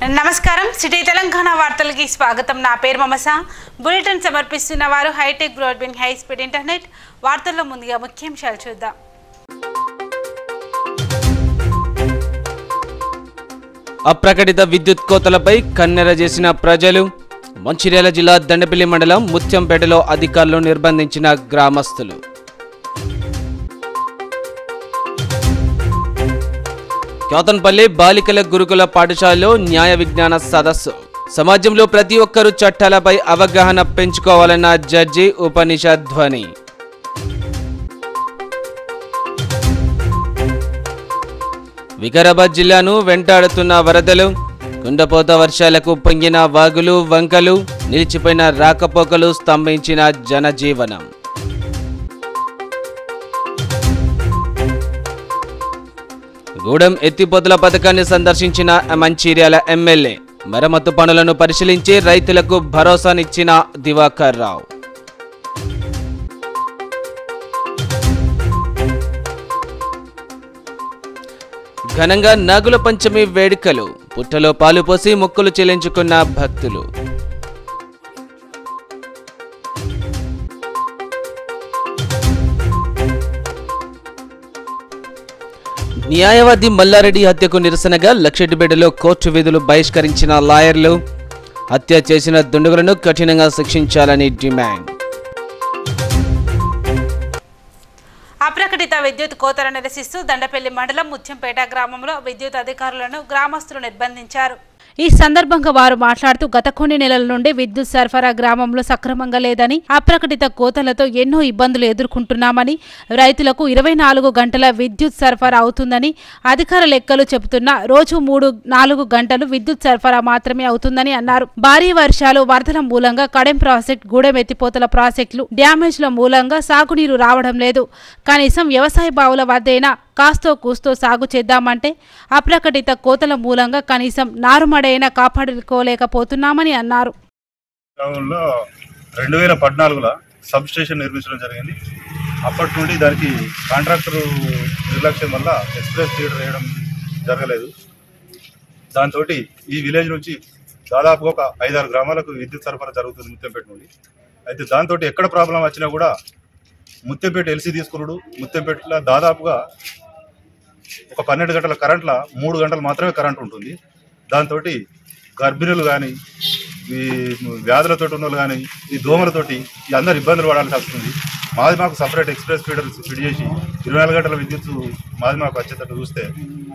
నమస్కారం సిటీ తెలంగాణ వార్తలకి స్వాగతం నా పేరు మమస బులెటిన్ సమర్పిస్తున్న వారు hitech broadband high speed internet వార్తల్లో ముందుగా ముఖ్యాంశాలు చూద్దాం అప్రకటిత విద్యుత్ కోతలపై కన్నెర చేసిన ప్రజలు మంచిర్యాల జిల్లా దండపల్లి మండలం ముత్యంపేటలో అధికారులు నిర్బంధించిన గ్రామస్తులు కేతన్పల్లి బాలికల గురుకుల పాఠశాలలో న్యాయ విజ్ఞాన సదస్సు సమాజంలో ప్రతి ఒక్కరూ చట్టాలపై అవగాహన పెంచుకోవాలన్న జడ్జి ఉపనిషద్ ధ్వని వికారాబాద్ జిల్లాను వెంటాడుతున్న వరదలు కుండపోత వర్షాలకు పొంగిన వాగులు వంకలు నిలిచిపోయిన రాకపోకలు స్తంభించిన జనజీవనం గూడెం ఎత్తిపోతల పథకాన్ని సందర్శించిన మంచిర్యాల ఎమ్మెల్యే మరమ్మతు పనులను పరిశీలించి రైతులకు భరోసానిచ్చిన దివాకర్ రావు ఘనంగా నాగుల పంచమి వేడుకలు పుట్టలో పాలు పోసి మొక్కులు చెల్లించుకున్న భక్తులు న్యాయవాది మల్లారెడ్డి హత్యకు నిరసనగా లక్షెట్టిపేటలో కోర్టు విధులు బహిష్కరించిన లాయర్లు హత్య చేసిన దుండగులను కఠినంగా శిక్షించాలని డిమాండ్ అప్రకటిత విద్యుత్ కోతలు నిరసిస్తూ దండపల్లి మండలం ముత్యంపేట గ్రామంలో విద్యుత్ అధికారులను గ్రామస్తులు నిర్బంధించారు ఈ సందర్భంగా వారు మాట్లాడుతూ గత కొన్ని నెలల నుండి విద్యుత్ సరఫరా గ్రామంలో సక్రమంగా లేదని అప్రకటిత కోతలతో ఎన్నో ఇబ్బందులు ఎదుర్కొంటున్నామని రైతులకు ఇరవై నాలుగు గంటల విద్యుత్ సరఫరా అవుతుందని అధికార లెక్కలు చెబుతున్నా రోజు మూడు నాలుగు గంటలు విద్యుత్ సరఫరా మాత్రమే అవుతుందని అన్నారు భారీ వర్షాలు వరదల మూలంగా కడెం ప్రాజెక్ట్ గూడెం ఎత్తిపోతల ప్రాజెక్టులు డ్యామేజ్ల మూలంగా సాగునీరు రావడం లేదు కనీసం వ్యవసాయ బావుల వద్దైనా కాస్తో కూస్తో సాగు చేద్దామంటే అప్రకటిత కోతల మూలంగా కనీసం నారుమడైనా కాపాడుకోలేకపోతున్నామని అన్నారు గ్రామంలో రెండు వేల పద్నాలుగులో సబ్ స్టేషన్ నిర్మించడం జరిగింది అప్పటి నుండి దానికి కాంట్రాక్టర్ నిర్లక్ష్యం వల్ల ఎక్స్ప్రెస్ థియేటర్ వేయడం జరగలేదు దాంతో ఈ విలేజ్ నుంచి దాదాపు ఒక ఐదారు గ్రామాలకు విద్యుత్ సరఫరా జరుగుతుంది ముత్యంపేట నుండి అయితే దాంతో ఎక్కడ ప్రాబ్లం వచ్చినా కూడా ముత్యంపేట ఎల్సీ తీసుకున్నాడు ముత్యంపేటలో దాదాపుగా ఒక పన్నెండు గంటల కరెంట్లో మూడు గంటలు మాత్రమే కరెంట్ ఉంటుంది దాంతో గర్భిణులు కానీ ఈ వ్యాధులతో ఉన్న వాళ్ళు కానీ ఈ దోమలతోటి ఈ అందరు ఇబ్బందులు పడాల్సి వస్తుంది మాది మాకు సపరేట్ ఎక్స్ప్రెస్ ఫీడర్ ఫిట్ చేసి ఇరవై నాలుగు గంటల విద్యుత్ మాది మాకు వచ్చేటట్టు చూస్తే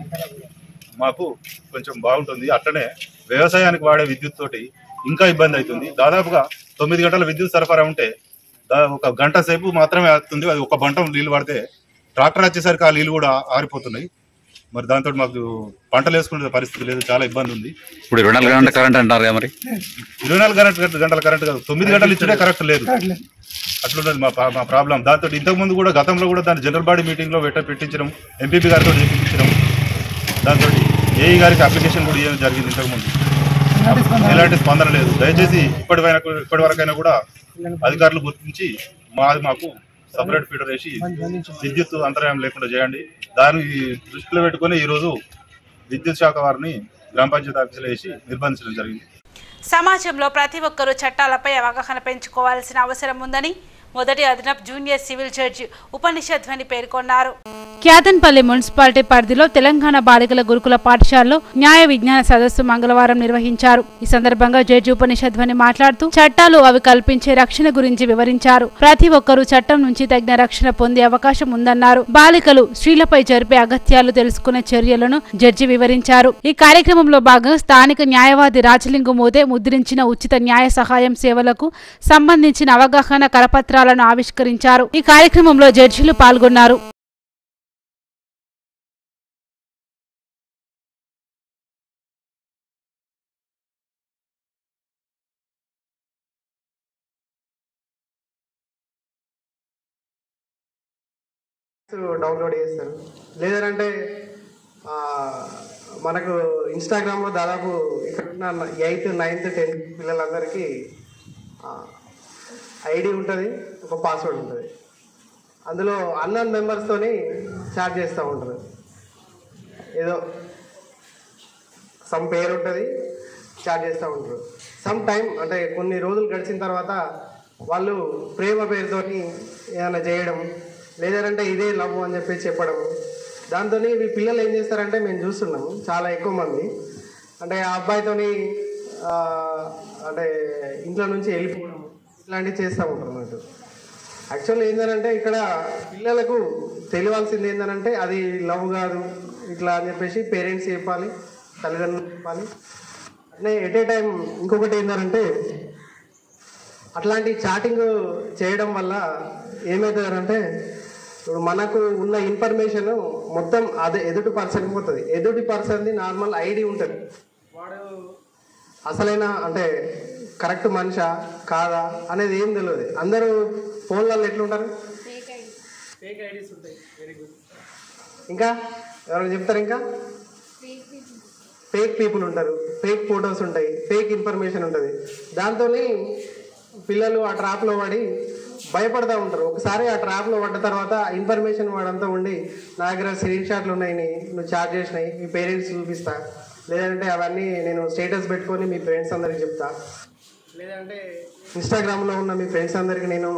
మాకు కొంచెం బాగుంటుంది అట్లనే వ్యవసాయానికి వాడే విద్యుత్ తోటి ఇంకా ఇబ్బంది అవుతుంది దాదాపుగా తొమ్మిది గంటల విద్యుత్ సరఫరా ఉంటే దా- ఒక గంట సేపు మాత్రమే అవుతుంది అది ఒక గంట నీళ్ళు పడితే ట్రాక్టర్ వచ్చేసరికి ఆ నీళ్ళు కూడా ఆరిపోతున్నాయి మరి దాంతో మాకు పంటలు వేసుకునే పరిస్థితి లేదు చాలా ఇబ్బంది ఉంది ఇప్పుడు ఇరవై నాలుగు గంటల కరెంట్ అంటారు కదా మరి ఇరవై నాలుగు గంటల గంటల కరెంట్ కాదు తొమ్మిది గంటలు ఇచ్చినే కరెక్ట్ లేదు అట్లున్నది మా పా- మా ప్రాబ్లం దాంతో ఇంతకు ముందు కూడా గతంలో కూడా దాన్ని జనరల్ బాడీ మీటింగ్ లో పెట్ట పెట్టించడం ఎంపీపీ గారితో చేయించడం దాంతో ఏఈ గారికి అప్లికేషన్ కూడా ఇవ్వడం జరిగింది ఇంతకు ముందు ఎలాంటి స్పందన లేదు దయచేసి ఇప్పటి ఇప్పటి వరకైనా కూడా అధికారులు గుర్తించి మాది మాకు సపరేట్ ఫీడర్ వేసి విద్యుత్ అంతరాయం లేకుండా చేయండి దాన్ని దృష్టిలో పెట్టుకొని ఈ రోజు విద్యుత్ శాఖ వారిని గ్రామ పంచాయతీ ఆఫీసులో వేసి నిర్బంధించడం జరిగింది సమాజంలో ప్రతి ఒక్కరూ చట్టాలపై అవగాహన పెంచుకోవాల్సిన అవసరం ఉందని మొదటి అదనపు జూనియర్ సివిల్ జడ్జి ఉపనిషధ్వని పేర్కొన్నారు క్యాదన్పల్లి మున్సిపాలిటీ పరిధిలో తెలంగాణ బాలికల గురుకుల పాఠశాలలో న్యాయ విజ్ఞాన సదస్సు మంగళవారం నిర్వహించారు ఈ సందర్భంగా జడ్జి ఉపనిషధ్వని మాట్లాడుతూ చట్టాలు అవి కల్పించే రక్షణ గురించి వివరించారు ప్రతి ఒక్కరూ చట్టం నుంచి తగిన రక్షణ పొందే అవకాశం ఉందన్నారు బాలికలు స్త్రీలపై జరిపే అగత్యాలు తెలుసుకునే చర్యలను జడ్జి వివరించారు ఈ కార్యక్రమంలో భాగంగా స్థానిక న్యాయవాది రాజలింగు మోదే ముద్రించిన ఉచిత న్యాయ సహాయం సేవలకు సంబంధించిన అవగాహన కరపత్రాలను ఆవిష్కరించారు ఈ కార్యక్రమంలో జడ్జిలు పాల్గొన్నారు డౌన్లోడ్ చేస్తారు లేదంటే ఆ, మనకు ఇన్స్టాగ్రామ్లో దాదాపు ఇక్కడ ఉన్న ఎయిత్ నైన్త్ టెన్త్ పిల్లలందరికీ ఐడి ఉంటుంది ఒక పాస్వర్డ్ ఉంటుంది అందులో అన్నోన్ మెంబర్స్తోని చాట్ చేస్తూ ఉంటారు ఏదో సమ్ పేరు ఉంటుంది చాట్ చేస్తూ ఉంటారు సమ్ టైం అంటే కొన్ని రోజులు గడిచిన తర్వాత వాళ్ళు ప్రేమ పేరుతోని ఏమైనా చేయడం లేదంటే ఇదే లవ్ అని చెప్పి చెప్పడం దాంతో ఈ పిల్లలు ఏం చేస్తారంటే మేము చూస్తున్నాము చాలా ఎక్కువ మంది అంటే ఆ అబ్బాయితోని ఆ, అంటే ఇంట్లో నుంచి వెళ్ళిపోవడం ఇట్లాంటివి చేస్తూ ఉంటారు అన్నట్టు యాక్చువల్ ఏంటంటే ఇక్కడ పిల్లలకు తెలియాల్సింది ఏంటంటే అది లవ్ కాదు ఇట్లా అని చెప్పేసి పేరెంట్స్ చెప్పాలి తల్లిదండ్రులు చెప్పాలి అట్లే ఎట్ ఏ టైం ఇంకొకటి ఏంటంటే అట్లాంటి చాటింగ్ చేయడం వల్ల ఏమవుతుందంటే ఇప్పుడు మనకు ఉన్న ఇన్ఫర్మేషన్ మొత్తం అదే ఎదుటి పర్సన్కి పోతుంది ఎదుటి పర్సన్ది నార్మల్ ఐడి ఉంటుంది వాడు అసలైన అంటే కరెక్ట్ మనిషా కాదా అనేది ఏం తెలియదు అందరూ ఫోన్లలో ఎట్లుంటారు ఫేక్ ఐడీస్ ఉంటాయి వెరీ గుడ్ ఇంకా ఎవరైనా చెప్తారు ఇంకా ఫేక్ పీపుల్ ఉంటారు ఫేక్ ఫొటోస్ ఉంటాయి ఫేక్ ఇన్ఫర్మేషన్ ఉంటుంది దాంతో పిల్లలు ఆ ట్రాప్లో పడి భయపడతా ఉంటారు ఒకసారి ఆ ట్రాప్లో పడ్డ తర్వాత ఇన్ఫర్మేషన్ వాడంతా ఉండి నా దగ్గర స్క్రీన్ షాట్లు ఉన్నాయి నువ్వు చార్జ్ చేసినాయి మీ పేరెంట్స్ చూపిస్తా లేదంటే అవన్నీ నేను స్టేటస్ పెట్టుకొని మీ ఫ్రెండ్స్ అందరికి చెప్తా లేదంటే ఇన్స్టాగ్రామ్లో ఉన్న మీ ఫ్రెండ్స్ అందరికి నేను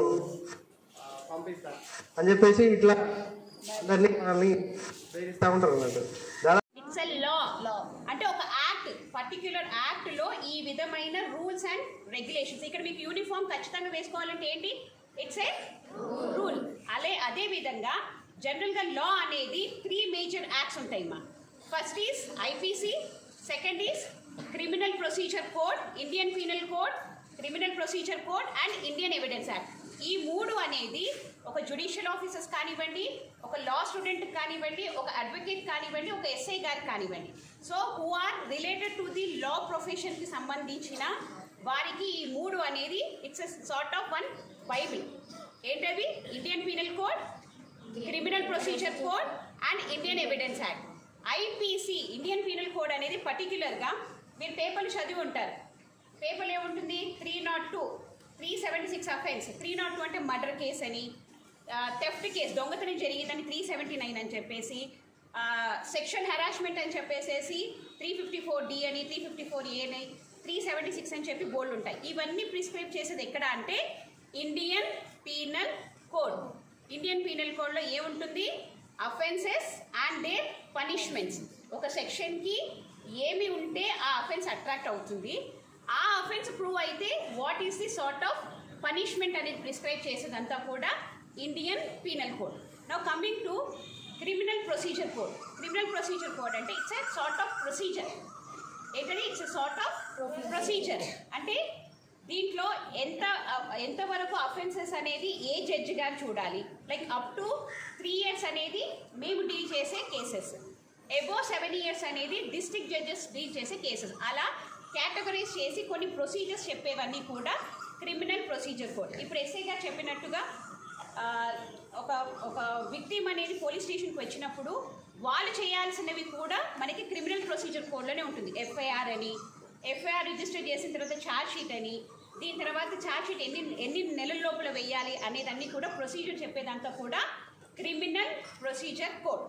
ఆ, పంపిస్తా అని చెప్పేసి ఇట్లా అందరినీ మనల్ని ప్రేరిస్తూ ఉంటారు అన్నట్టు దాదాపు ఇట్స్ ఎ లా లా అంటే ఒక యాక్ట్ పర్టిక్యులర్ యాక్ట్ లో ఈ విధమైన రూల్స్ అండ్ రెగ్యులేషన్స్ ఇక్కడ మీకు యూనిఫామ్ ఖచ్చితంగా వేసుకోవాలంటే ఏంటి ఇట్స్ ఏ రూల్ అలే అదే విధంగా జనరల్ గా లా అనేది త్రీ మేజర్ యాక్ట్స్ ఉంటాయి మా first is IPC second is criminal procedure code Indian penal code criminal procedure code and Indian evidence act ఈ మూడు అనేది ఒక జుడిషియల్ ఆఫీసర్స్ కానివ్వండి ఒక లా స్టూడెంట్ కానివ్వండి ఒక అడ్వకేట్ కానివ్వండి ఒక ఎస్ఐ గారు కానివ్వండి so who are related to the law ప్రొఫెషన్కి సంబంధించిన వారికి ఈ మూడు అనేది it's sort of one Bible ఏంటవి Indian penal code criminal procedure code and Indian evidence act IPC Indian penal code అనేది పర్టిక్యులర్గా మీరు పేపర్లు చదివి ఉంటారు పేపర్లు ఏముంటుంది three not two three seventy six offence three not two అంటే మర్డర్ కేస్ అని థెఫ్ట్ కేసు దొంగతనం జరిగిందని త్రీ సెవెంటీ నైన్ అని చెప్పేసి సెక్షన్ హెరాస్మెంట్ అని చెప్పేసేసి త్రీ ఫిఫ్టీ ఫోర్ డి అని త్రీ ఫిఫ్టీ ఫోర్ ఏ అని త్రీ సెవెంటీ సిక్స్ అని చెప్పి బోర్డు ఉంటాయి ఇవన్నీ ప్రిస్క్రైబ్ చేసేది ఎక్కడ అంటే Indian penal code Indian penal కోడ్లో ఏముంటుంది అఫెన్సెస్ అండ్ దే పనిష్మెంట్స్ ఒక సెక్షన్కి ఏమి ఉంటే ఆ అఫెన్స్ అట్రాక్ట్ అవుతుంది ఆ అఫెన్స్ ప్రూవ్ అయితే what is the sort of punishment అనేది ప్రిస్క్రైబ్ చేసేదంతా కూడా Indian penal code now coming to criminal procedure code criminal procedure code అంటే it's a sort of procedure ఏంటంటే ఇట్స్ సార్ట్ ఆఫ్ ప్రొసీజర్ అంటే దీంట్లో ఎంత ఎంతవరకు అఫెన్సెస్ అనేది ఏ జడ్జి గారు చూడాలి like up to three years అనేది మేము డీల్ చేసే కేసెస్ ఎబో సెవెన్ ఇయర్స్ అనేది డిస్ట్రిక్ట్ జడ్జెస్ డీల్ చేసే కేసెస్ అలా కేటగరైజ్ చేసి కొన్ని ప్రొసీజర్స్ చెప్పేవన్నీ కూడా క్రిమినల్ ప్రొసీజర్ కోడ్ ఇప్పుడు ఎస్ఐ గారు చెప్పినట్టుగా ఆ, ఒక ఒక విక్టిమ్ అనేది పోలీస్ స్టేషన్కి వచ్చినప్పుడు వాళ్ళు చేయాల్సినవి కూడా మనకి క్రిమినల్ ప్రొసీజర్ కోడ్లోనే ఉంటుంది ఎఫ్ఐఆర్ అని ఎఫ్ఐఆర్ రిజిస్టర్ చేసిన తర్వాత ఛార్జ్ షీట్ అని దీని తర్వాత ఛార్జ్ షీట్ ఎన్ని ఎన్ని నెలల లోపల వేయాలి అనేదన్నీ కూడా ప్రొసీజర్ చెప్పేదంతా కూడా criminal procedure code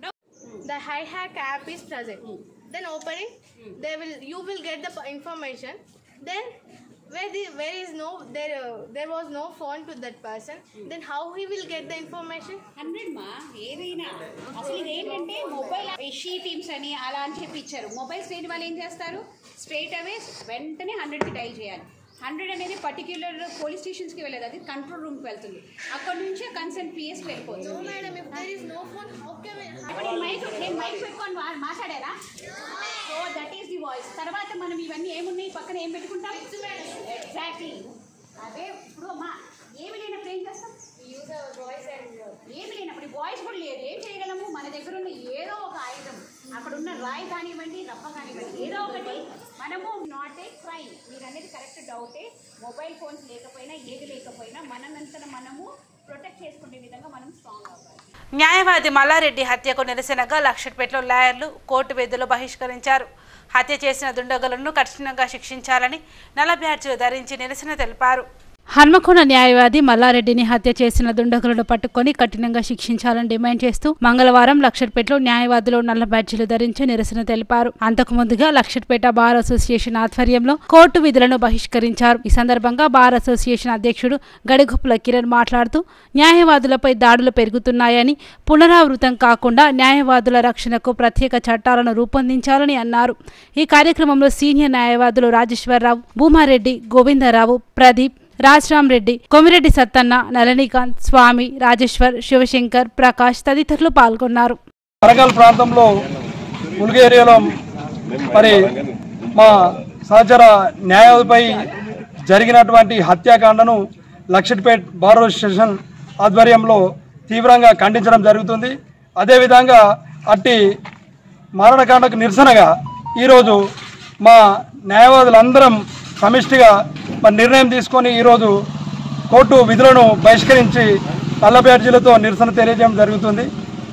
the hi hack app is present then open it they will you will get the p- information then where the where is no there uh, there was no phone to that person then how he will get the information hundred మా ఏదైనా అసలు ఇది ఏంటంటే mobile she teams అని అలా అని చెప్పి ఇచ్చారు మొబైల్స్ లేని వాళ్ళు ఏం చేస్తారు స్ట్రైట్ అవే వెంటనే హండ్రెడ్కి డైల్ చేయాలి హండ్రెడ్ అనేది పర్టిక్యులర్ పోలీస్ స్టేషన్స్కి వెళ్ళదు అది కంట్రోల్ రూమ్కి వెళ్తుంది అక్కడ నుంచి కన్సర్న్ పిఎస్కి వెళ్ళిపోతుంది no madam if there is no phone how can we how ఇప్పుడు నేను మైక్ నేను మైక్ పెట్టుకొని మా- మాట్లాడారా so that is the voice తర్వాత మనం ఇవన్నీ ఏమున్నాయి పక్కన ఏం పెట్టుకుంటాం ఎగ్జాక్ట్లీ అదే ఇప్పుడు మా ఏమి లేనప్పుడు ఏం చేస్తాం use our voice and uh, ఏమి లేనప్పుడు వాయిస్ కూడా లేదు ఏం చేయగలము మన దగ్గర ఉన్న ఏదో ఒక ఆయుధం అక్కడ ఉన్న రాయి కానివ్వండి రప్ప కానివ్వండి ఏదో ఒకటి మనము నాట్ ఏ క్రైమ్ మీరు అనేది కరెక్ట్ డౌటే మొబైల్ ఫోన్స్ లేకపోయినా ఏది లేకపోయినా మనమంతట మనము ప్రొటెక్ట్ చేసుకునే విధంగా మనం స్ట్రాంగ్ అవ్వాలి న్యాయవాది మల్లారెడ్డి హత్యకు నిరసనగా లక్షట్పేటలో లాయర్లు కోర్టు విధులు బహిష్కరించారు హత్య చేసిన దుండగులను కఠినంగా శిక్షించాలని నల్ల బ్యాడ్జీలు ధరించి నిరసన తెలిపారు హన్మకొండ న్యాయవాది మల్లారెడ్డిని హత్య చేసిన దుండగులను పట్టుకొని కఠినంగా శిక్షించాలని డిమాండ్ చేస్తూ మంగళవారం లక్షట్పేటలో న్యాయవాదులు నల్ల బ్యాడ్జీలు ధరించి నిరసన తెలిపారు అంతకు ముందుగా లక్షట్పేట బార్ అసోసియేషన్ ఆధ్వర్యంలో కోర్టు విధులను బహిష్కరించారు ఈ సందర్భంగా బార్ అసోసియేషన్ అధ్యక్షుడు గడిగుప్పుల కిరణ్ మాట్లాడుతూ న్యాయవాదులపై దాడులు పెరుగుతున్నాయని పునరావృతం కాకుండా న్యాయవాదుల రక్షణకు ప్రత్యేక చట్టాలను రూపొందించాలని అన్నారు ఈ కార్యక్రమంలో సీనియర్ న్యాయవాదులు రాజేశ్వరరావు భూమారెడ్డి గోవిందరావు ప్రదీప్ రాజ్రామ్ రెడ్డి కొమిరెడ్డి సత్తన్న నళనికాంత్ స్వామి రాజేశ్వర్ శివశంకర్ ప్రకాష్ తదితరులు పాల్గొన్నారు వరంగల్ ప్రాంతంలో ములుగు ఏరియాలో మరి మా సహచర న్యాయపై జరిగినటువంటి హత్యాకాండను లక్షట్పేట్ బార్ స్టేషన్ ఆధ్వర్యంలో తీవ్రంగా ఖండించడం జరుగుతుంది అదేవిధంగా అట్టి మరణకాండకు నిరసనగా ఈరోజు మా న్యాయవాదులందరం సమిష్టిగా మరి నిర్ణయం తీసుకొని ఈరోజు కోర్టు విధులను బహిష్కరించి నల్ల బ్యాడ్జీలతో నిరసన తెలియజేయడం జరుగుతుంది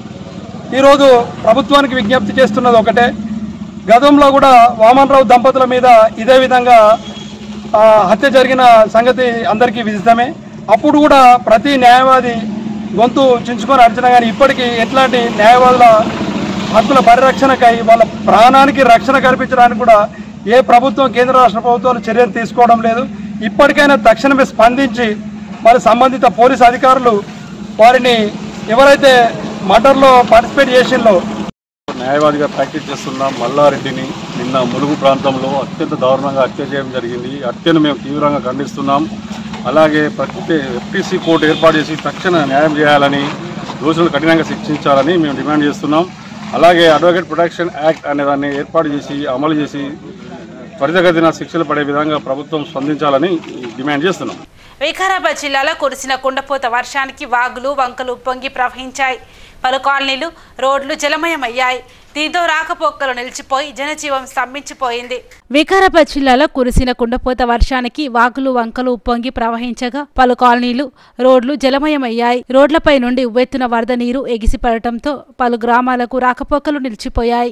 ఈరోజు ప్రభుత్వానికి విజ్ఞప్తి చేస్తున్నది ఒకటే గతంలో కూడా వామన్రావు దంపతుల మీద ఇదే విధంగా ఆ, హత్య జరిగిన సంగతి అందరికీ విదితమే అప్పుడు కూడా ప్రతి న్యాయవాది గొంతు చించుకొని అడిచినా కానీ ఇప్పటికీ ఎట్లాంటి న్యాయవాదుల హక్కుల పరిరక్షణకై వాళ్ళ ప్రాణానికి రక్షణ కల్పించడానికి కూడా ఏ ప్రభుత్వం కేంద్ర రాష్ట్ర ప్రభుత్వాలు చర్యలు తీసుకోవడం లేదు ఇప్పటికైనా తక్షణమే స్పందించి మరి సంబంధిత పోలీసు అధికారులు వారిని ఎవరైతే మర్డర్లో పార్టిసిపేట్ చేసిందో న్యాయవాదిగా ప్రాక్టీస్ చేస్తున్న మల్లారెడ్డిని నిన్న ములుగు ప్రాంతంలో అత్యంత దారుణంగా హత్య చేయడం జరిగింది ఈ హత్యను మేము తీవ్రంగా ఖండిస్తున్నాం అలాగే ప్రతి ఎఫ్టీసీ కోర్టు ఏర్పాటు చేసి తక్షణ న్యాయం చేయాలని దోషులను కఠినంగా శిక్షించాలని మేము డిమాండ్ చేస్తున్నాం అలాగే అడ్వకేట్ ప్రొటెక్షన్ యాక్ట్ అనే దాన్ని ఏర్పాటు చేసి అమలు చేసి త్వరితగతిన శిక్షలు పడే విధంగా ప్రభుత్వం స్పందించాలని డిమాండ్ చేస్తున్నాం వికారాబాద్ జిల్లాలో కురిసిన కుండపోత వర్షానికి వాగులు వంకలు ఉప్పొంగి ప్రవహించాయి పలు కాలనీలు రోడ్లు జలమయమయ్యాయి దీంతో రాకపోకలు నిలిచిపోయి జనజీవం స్తంభించిపోయింది వికారాబాద్ జిల్లాలో కురిసిన కుండపోత వర్షానికి వాగులు వంకలు ఉప్పొంగి ప్రవహించగా పలు కాలనీలు రోడ్లు జలమయమయ్యాయి రోడ్లపై నుండి ఉవ్వెత్తున వరద నీరు ఎగిసిపడటంతో పలు గ్రామాలకు రాకపోకలు నిలిచిపోయాయి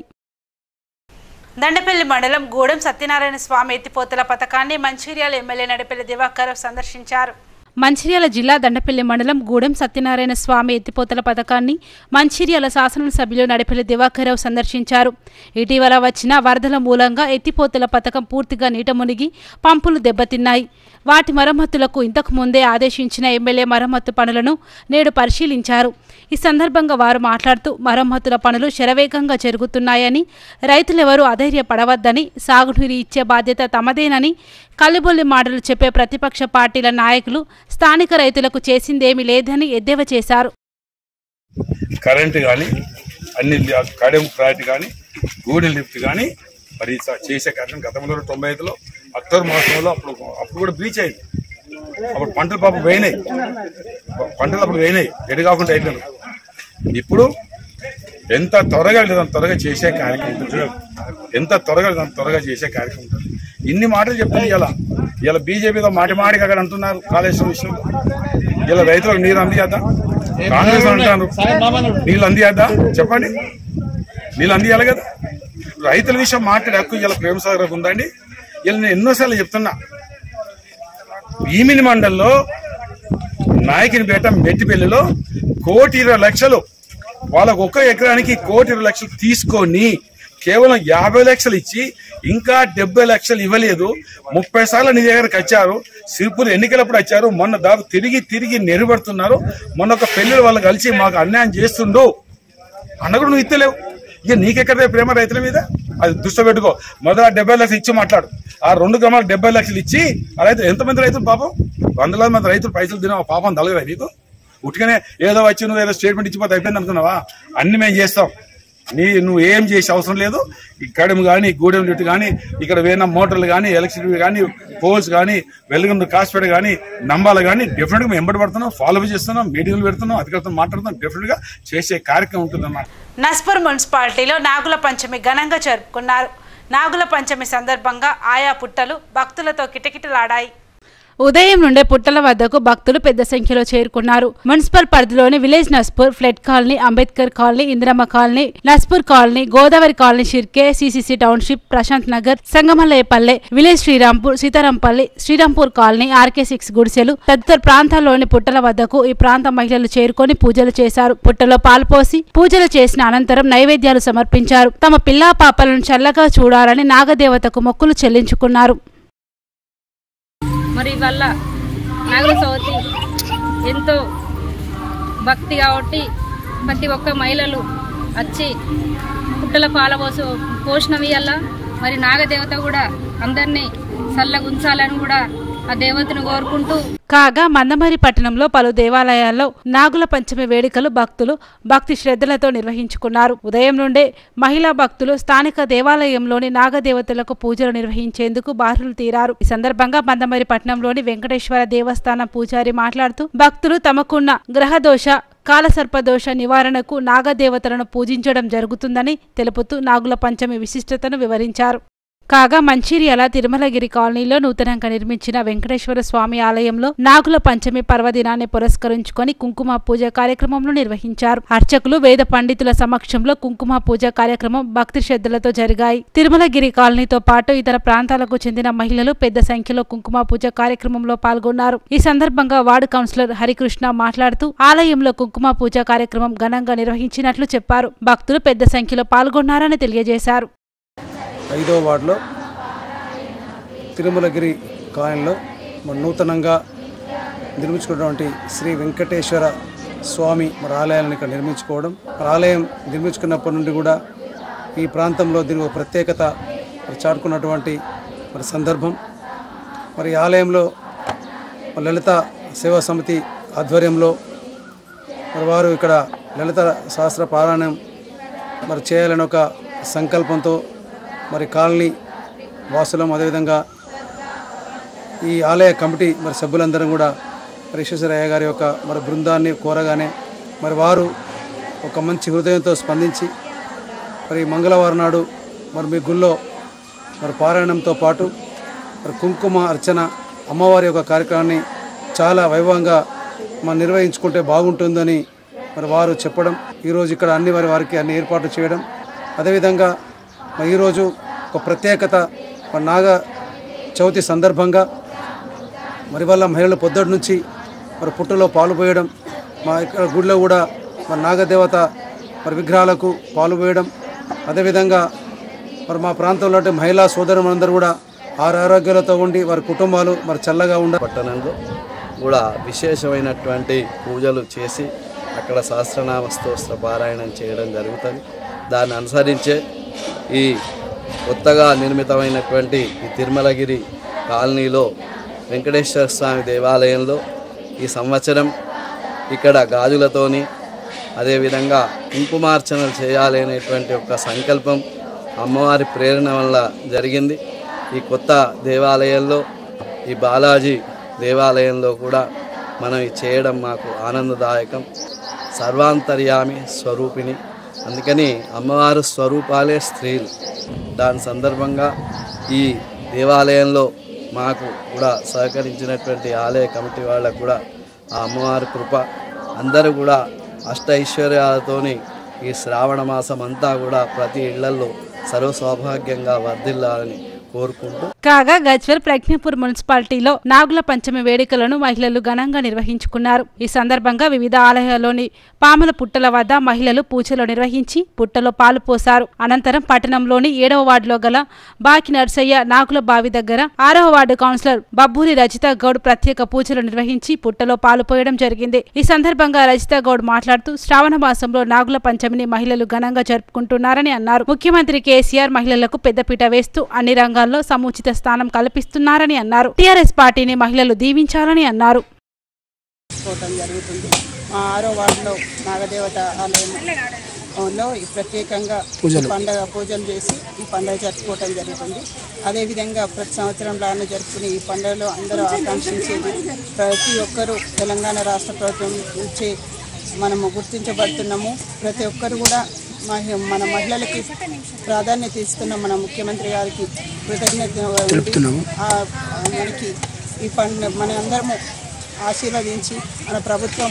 దండపల్లి మండలం గూడెం సత్యనారాయణ స్వామి ఎత్తిపోతల పథకాన్ని మంచిర్యాల ఎమ్మెల్యే నడిపల్లి దివాకర్ సందర్శించారు మంచిర్యాల జిల్లా దండపల్లి మండలం గూడెం సత్యనారాయణ స్వామి ఎత్తిపోతల పథకాన్ని మంచిర్యాల శాసనసభ్యులు నడిపల్లి దివాకర్రావు సందర్శించారు ఇటీవల వచ్చిన వరదల మూలంగా ఎత్తిపోతల పథకం పూర్తిగా నీట మునిగి పంపులు దెబ్బతిన్నాయి వాటి మరమ్మతులకు ఇంతకు ముందే ఆదేశించిన ఎమ్మెల్యే మరమ్మతు పనులను నేడు పరిశీలించారు ఈ సందర్భంగా వారు మాట్లాడుతూ మరమ్మతుల పనులు శరవేగంగా జరుగుతున్నాయని రైతులెవరూ అధైర్యపడవద్దని సాగునీరు ఇచ్చే బాధ్యత తమదేనని కల్లిబొల్లి మాటలు చెప్పే ప్రతిపక్ష పార్టీల నాయకులు స్థానిక రైతులకు చేసిందేమీ లేదని ఎద్దేవా చేశారు కరెంటు కానీ అన్ని కడెం ప్రాజెక్ట్ కానీ గూడెం లిఫ్ట్ కానీ మరి స- చేసే కార్యక్రమం గతంలో తొంభై ఐదులో అక్టోబర్ మాసంలో అప్పుడు అప్పుడు కూడా బ్లీచ్ అయింది అప్పుడు పంటలు పాపం పోయినాయి పంటలు అప్పుడు పోయినాయి ఎడు కాకుండా అయిపోయినాయి ఇప్పుడు ఎంత త్వరగా లేదు అంత త్వరగా చేసే కార్యక్రమం ఉంటుంది చూడండి. ఎంత త్వరగా లేదు అంత త్వరగా చేసే కార్యక్రమం ఉంటుంది ఇన్ని మాటలు చెప్తుంది ఇలా ఇలా బీజేపీతో మాటి మాటికి అక్కడ అంటున్నారు కాళేశ్వరం విషయంలో ఇలా రైతులకు నీరు అందియాదా కాంగ్రెస్ వాళ్ళు అంటారు నీళ్ళు అందియాదా చెప్పండి నీళ్ళు అందియాలి కదా రైతుల విషయం మాట్లాడే హక్కు ఇలా ప్రేమ సాగర్ ఉందండి ఇలా నేను ఎన్నోసార్లు చెప్తున్నా భీమిని మండల్లో నాయకినిపేట మెట్టిపల్లిలో కోటి ఇరవై లక్షలు వాళ్ళకు ఒక్క ఎకరానికి కోటి ఇరవై లక్షలు తీసుకొని కేవలం యాభై లక్షలు ఇచ్చి ఇంకా డెబ్బై లక్షలు ఇవ్వలేదు ముప్పై సార్లు నీ దగ్గరకు వచ్చారు సిరిపూర్ ఎన్నికలప్పుడు వచ్చారు మొన్న దాదాపు తిరిగి తిరిగి నెరబడుతున్నారు మొన్న ఒక పెళ్లి వాళ్ళు కలిసి మాకు అన్యాయం చేస్తుండు అన్న కూడా నువ్వు ఇస్తలేవు ఇక నీకెక్కడ ప్రేమ రైతుల మీద అది దృష్టి పెట్టుకో మొదట డెబ్బై లక్షలు ఇచ్చి మాట్లాడు ఆ రెండు గ్రామాలకు డెబ్బై లక్షలు ఇచ్చి ఆ రైతు ఎంతమంది రైతులు పాపం వందలాది మంది రైతులు పైసలు తిన పాపం తలగదా నీకు ఉట్టిగానే ఏదో వచ్చి నువ్వు ఏదో స్టేట్మెంట్ ఇచ్చిపోతే అయిపోయింది అనుకున్నావా అన్ని మేము చేస్తాం నీ నువ్వు ఏం చేసే అవసరం లేదు ఈ కడెం కానీ గూడెం లిఫ్ట్ కానీ ఇక్కడ వేసిన మోటార్లు కానీ ఎలక్ట్రిసిటీ కానీ పోల్స్ కానీ వెలుగుండు కాస్పేట కానీ నంబాలు కానీ డెఫినెట్ గా మేము ఎంబడి పడుతున్నాం ఫాలో చేస్తున్నాం మీటింగ్లు పెడుతున్నాం అధికారులతో మాట్లాడుతున్నాం డెఫినెట్ గా చేసే కార్యక్రమం ఉంటుందన్నమాట నస్పూర్ మున్సిపాలిటీలో నాగుల పంచమి ఘనంగా జరుపుకున్నారు నాగుల పంచమి సందర్భంగా ఆయా పుట్టలు భక్తులతో కిటకిటలాడాయి ఉదయం నుండే పుట్టల వద్దకు భక్తులు పెద్ద సంఖ్యలో చేరుకున్నారు మున్సిపల్ పరిధిలోని village Naspur flat colony Ambedkar colony Indiramma colony Naspur colony Godavari colony Shirke CCC township Prashanth Nagar Sangamallayapalle village Srirampur Seetharampalli Srirampur colony RK six గుడిసెలు తదితర ప్రాంతాల్లోని పుట్టల వద్దకు ఈ ప్రాంత మహిళలు చేరుకొని పూజలు చేశారు పుట్టలో పాలు పోసి పూజలు చేసిన అనంతరం నైవేద్యాలు సమర్పించారు తమ పిల్లా పాపలను చల్లగా చూడాలని నాగదేవతకు మొక్కులు చెల్లించుకున్నారు మరి వల్ల నాగుల చవితి ఎంతో భక్తి కాబట్టి ప్రతి ఒక్క మహిళలు వచ్చి పుట్టల పాల పోసు పోషణం ఇయ్యాల మరి నాగదేవత కూడా అందరినీ చల్లగుంచాలని కూడా ఆ దేవతను కోరుకుంటూ కాగా మందమరి పట్టణంలో పలు దేవాలయాల్లో నాగుల పంచమి వేడుకలు భక్తులు భక్తి శ్రద్ధలతో నిర్వహించుకున్నారు ఉదయం నుండే మహిళా భక్తులు స్థానిక దేవాలయంలోని నాగదేవతలకు పూజలు నిర్వహించేందుకు బారులు తీరారు ఈ సందర్భంగా మందమరి పట్టణంలోని వెంకటేశ్వర దేవస్థానం పూజారి మాట్లాడుతూ భక్తులు తమకున్న గ్రహదోష కాలసర్పదోష నివారణకు నాగదేవతలను పూజించడం జరుగుతుందని తెలుపుతూ నాగుల పంచమి విశిష్టతను వివరించారు కాగా మంచిర్యాల తిరుమలగిరి కాలనీలో నూతనంగా నిర్మించిన వెంకటేశ్వర స్వామి ఆలయంలో నాగుల పంచమి పర్వదినాన్ని పురస్కరించుకొని కుంకుమ పూజ కార్యక్రమంలో నిర్వహించారు అర్చకులు వేద పండితుల సమక్షంలో కుంకుమ పూజ కార్యక్రమం భక్తి శ్రద్ధలతో జరిగాయి తిరుమలగిరి కాలనీతో పాటు ఇతర ప్రాంతాలకు చెందిన మహిళలు పెద్ద సంఖ్యలో కుంకుమ పూజ కార్యక్రమంలో పాల్గొన్నారు ఈ సందర్భంగా వార్డు కౌన్సిలర్ హరికృష్ణ మాట్లాడుతూ ఆలయంలో కుంకుమ పూజ కార్యక్రమం ఘనంగా నిర్వహించినట్లు చెప్పారు భక్తులు పెద్ద సంఖ్యలో పాల్గొన్నారని తెలియజేశారు ఐదో వార్డులో తిరుమలగిరి కాలనీలో మన నూతనంగా నిర్మించుకున్నటువంటి శ్రీ వెంకటేశ్వర స్వామి మరి ఆలయాలను ఇక్కడ నిర్మించుకోవడం మరి ఆలయం నిర్మించుకున్నప్పటి నుండి కూడా ఈ ప్రాంతంలో దీని ఒక ప్రత్యేకత మరి చాటుకున్నటువంటి మరి సందర్భం మరి ఈ ఆలయంలో మరి లలిత సేవా సమితి ఆధ్వర్యంలో మరి వారు ఇక్కడ లలిత శాస్త్ర పారాయణం మరి చేయాలని ఒక సంకల్పంతో మరి కాలనీ వాసులం అదేవిధంగా ఈ ఆలయ కమిటీ మరి సభ్యులందరం కూడా మరి విశ్వేశ్వరయ్య గారి యొక్క మరి బృందాన్ని కోరగానే మరి వారు ఒక మంచి హృదయంతో స్పందించి మరి మంగళవారం నాడు మరి మీ గుళ్ళో మరి పారాయణంతో పాటు మరి కుంకుమ అర్చన అమ్మవారి యొక్క కార్యక్రమాన్ని చాలా వైభవంగా మనం నిర్వహించుకుంటే బాగుంటుందని మరి వారు చెప్పడం ఈరోజు ఇక్కడ అన్ని వారి వారికి అన్ని ఏర్పాట్లు చేయడం అదేవిధంగా మరి ఈరోజు ఒక ప్రత్యేకత మరి నాగ చవితి సందర్భంగా మరి వల్ల మహిళలు పొద్దుటి నుంచి మరి పుట్టలో పాలు పోయడం మా ఇక్కడ గుడిలో కూడా మరి నాగదేవత మరి విగ్రహాలకు పాలు పోయడం అదేవిధంగా మరి మా ప్రాంతంలో ఉండే మహిళా సోదరులందరూ కూడా ఆరు ఆరోగ్యాలతో ఉండి వారి కుటుంబాలు మరి చల్లగా ఉండ పట్టణంలో కూడా విశేషమైనటువంటి పూజలు చేసి అక్కడ సహస్రనామ స్తోత్ర పారాయణం చేయడం జరుగుతుంది దాన్ని అనుసరించే ఈ కొత్తగా నిర్మితమైనటువంటి ఈ తిరుమలగిరి కాలనీలో వెంకటేశ్వర స్వామి దేవాలయంలో ఈ సంవత్సరం ఇక్కడ గాజులతోని అదేవిధంగా కుంకుమార్చనలు చేయాలి అనేటువంటి ఒక సంకల్పం అమ్మవారి ప్రేరణ వల్ల జరిగింది ఈ కొత్త దేవాలయంలో ఈ బాలాజీ దేవాలయంలో కూడా మనం ఇది చేయడం మాకు ఆనందదాయకం సర్వాంతర్యామి స్వరూపిణి అందుకని అమ్మవారు స్వరూపాలే స్త్రీలు దాని సందర్భంగా ఈ దేవాలయంలో మాకు కూడా సహకరించినటువంటి ఆలయ కమిటీ వాళ్ళకు కూడా ఆ అమ్మవారి కృప అందరూ కూడా అష్ట ఐశ్వర్యాలతోని ఈ శ్రావణ మాసం అంతా కూడా ప్రతి ఇళ్లల్లో సర్వసౌభాగ్యంగా వర్ధిల్లాలని కోరుకుంటూ కాగా గజ్వెల్ ప్రజ్ఞపూర్ మున్సిపాలిటీలో నాగుల పంచమి వేడుకలను మహిళలు ఘనంగా నిర్వహించుకున్నారు ఈ సందర్భంగా వివిధ ఆలయాల్లోని పాముల పుట్టల వద్ద మహిళలు పూజలు నిర్వహించి పుట్టలో పాలు పోశారు అనంతరం పట్టణంలోని ఏడవ వార్డులో గల బాకి నర్సయ్య నాగుల బావి దగ్గర ఆరవ వార్డు కౌన్సిలర్ బబ్బూరి రజిత గౌడ్ ప్రత్యేక పూజలు నిర్వహించి పుట్టలో పాలు పోయడం జరిగింది ఈ సందర్భంగా రజిత గౌడ్ మాట్లాడుతూ శ్రావణ మాసంలో నాగుల పంచమిని మహిళలు ఘనంగా జరుపుకుంటున్నారని అన్నారు ముఖ్యమంత్రి కేసీఆర్ మహిళలకు పెద్దపీట వేస్తూ అన్ని రంగాల్లో సముచిత స్థానం కల్పిస్తున్నారని అన్నారు టీఆర్ఎస్ పార్టీని మహిళలు దీవించాలని అన్నారు చేసుకోవటం జరుగుతుంది మా ఆరో వార్డులో నాగదేవత ఆలయంలో ఈ ప్రత్యేకంగా పూజలు. పండగ పూజలు చేసి ఈ పండుగ జరుపుకోవటం జరుగుతుంది అదేవిధంగా ప్రతి సంవత్సరం లానే జరుపుకునే ఈ పండుగలో అందరూ ఆకాంక్షించేది ప్రతి ఒక్కరూ తెలంగాణ రాష్ట్ర ప్రభుత్వం ఇచ్చే మనము గుర్తించబడుతున్నాము ప్రతి ఒక్కరు కూడా మహి- మన మహిళలకి ప్రాధాన్యత ఇస్తున్న మన ముఖ్యమంత్రి గారికి కృతజ్ఞత ఉంది. తెలుపుతున్నాము. ఆ- ఆ మనకి ఈ పండుగ మన అందరము ఆశీర్వదించి మన ప్రభుత్వం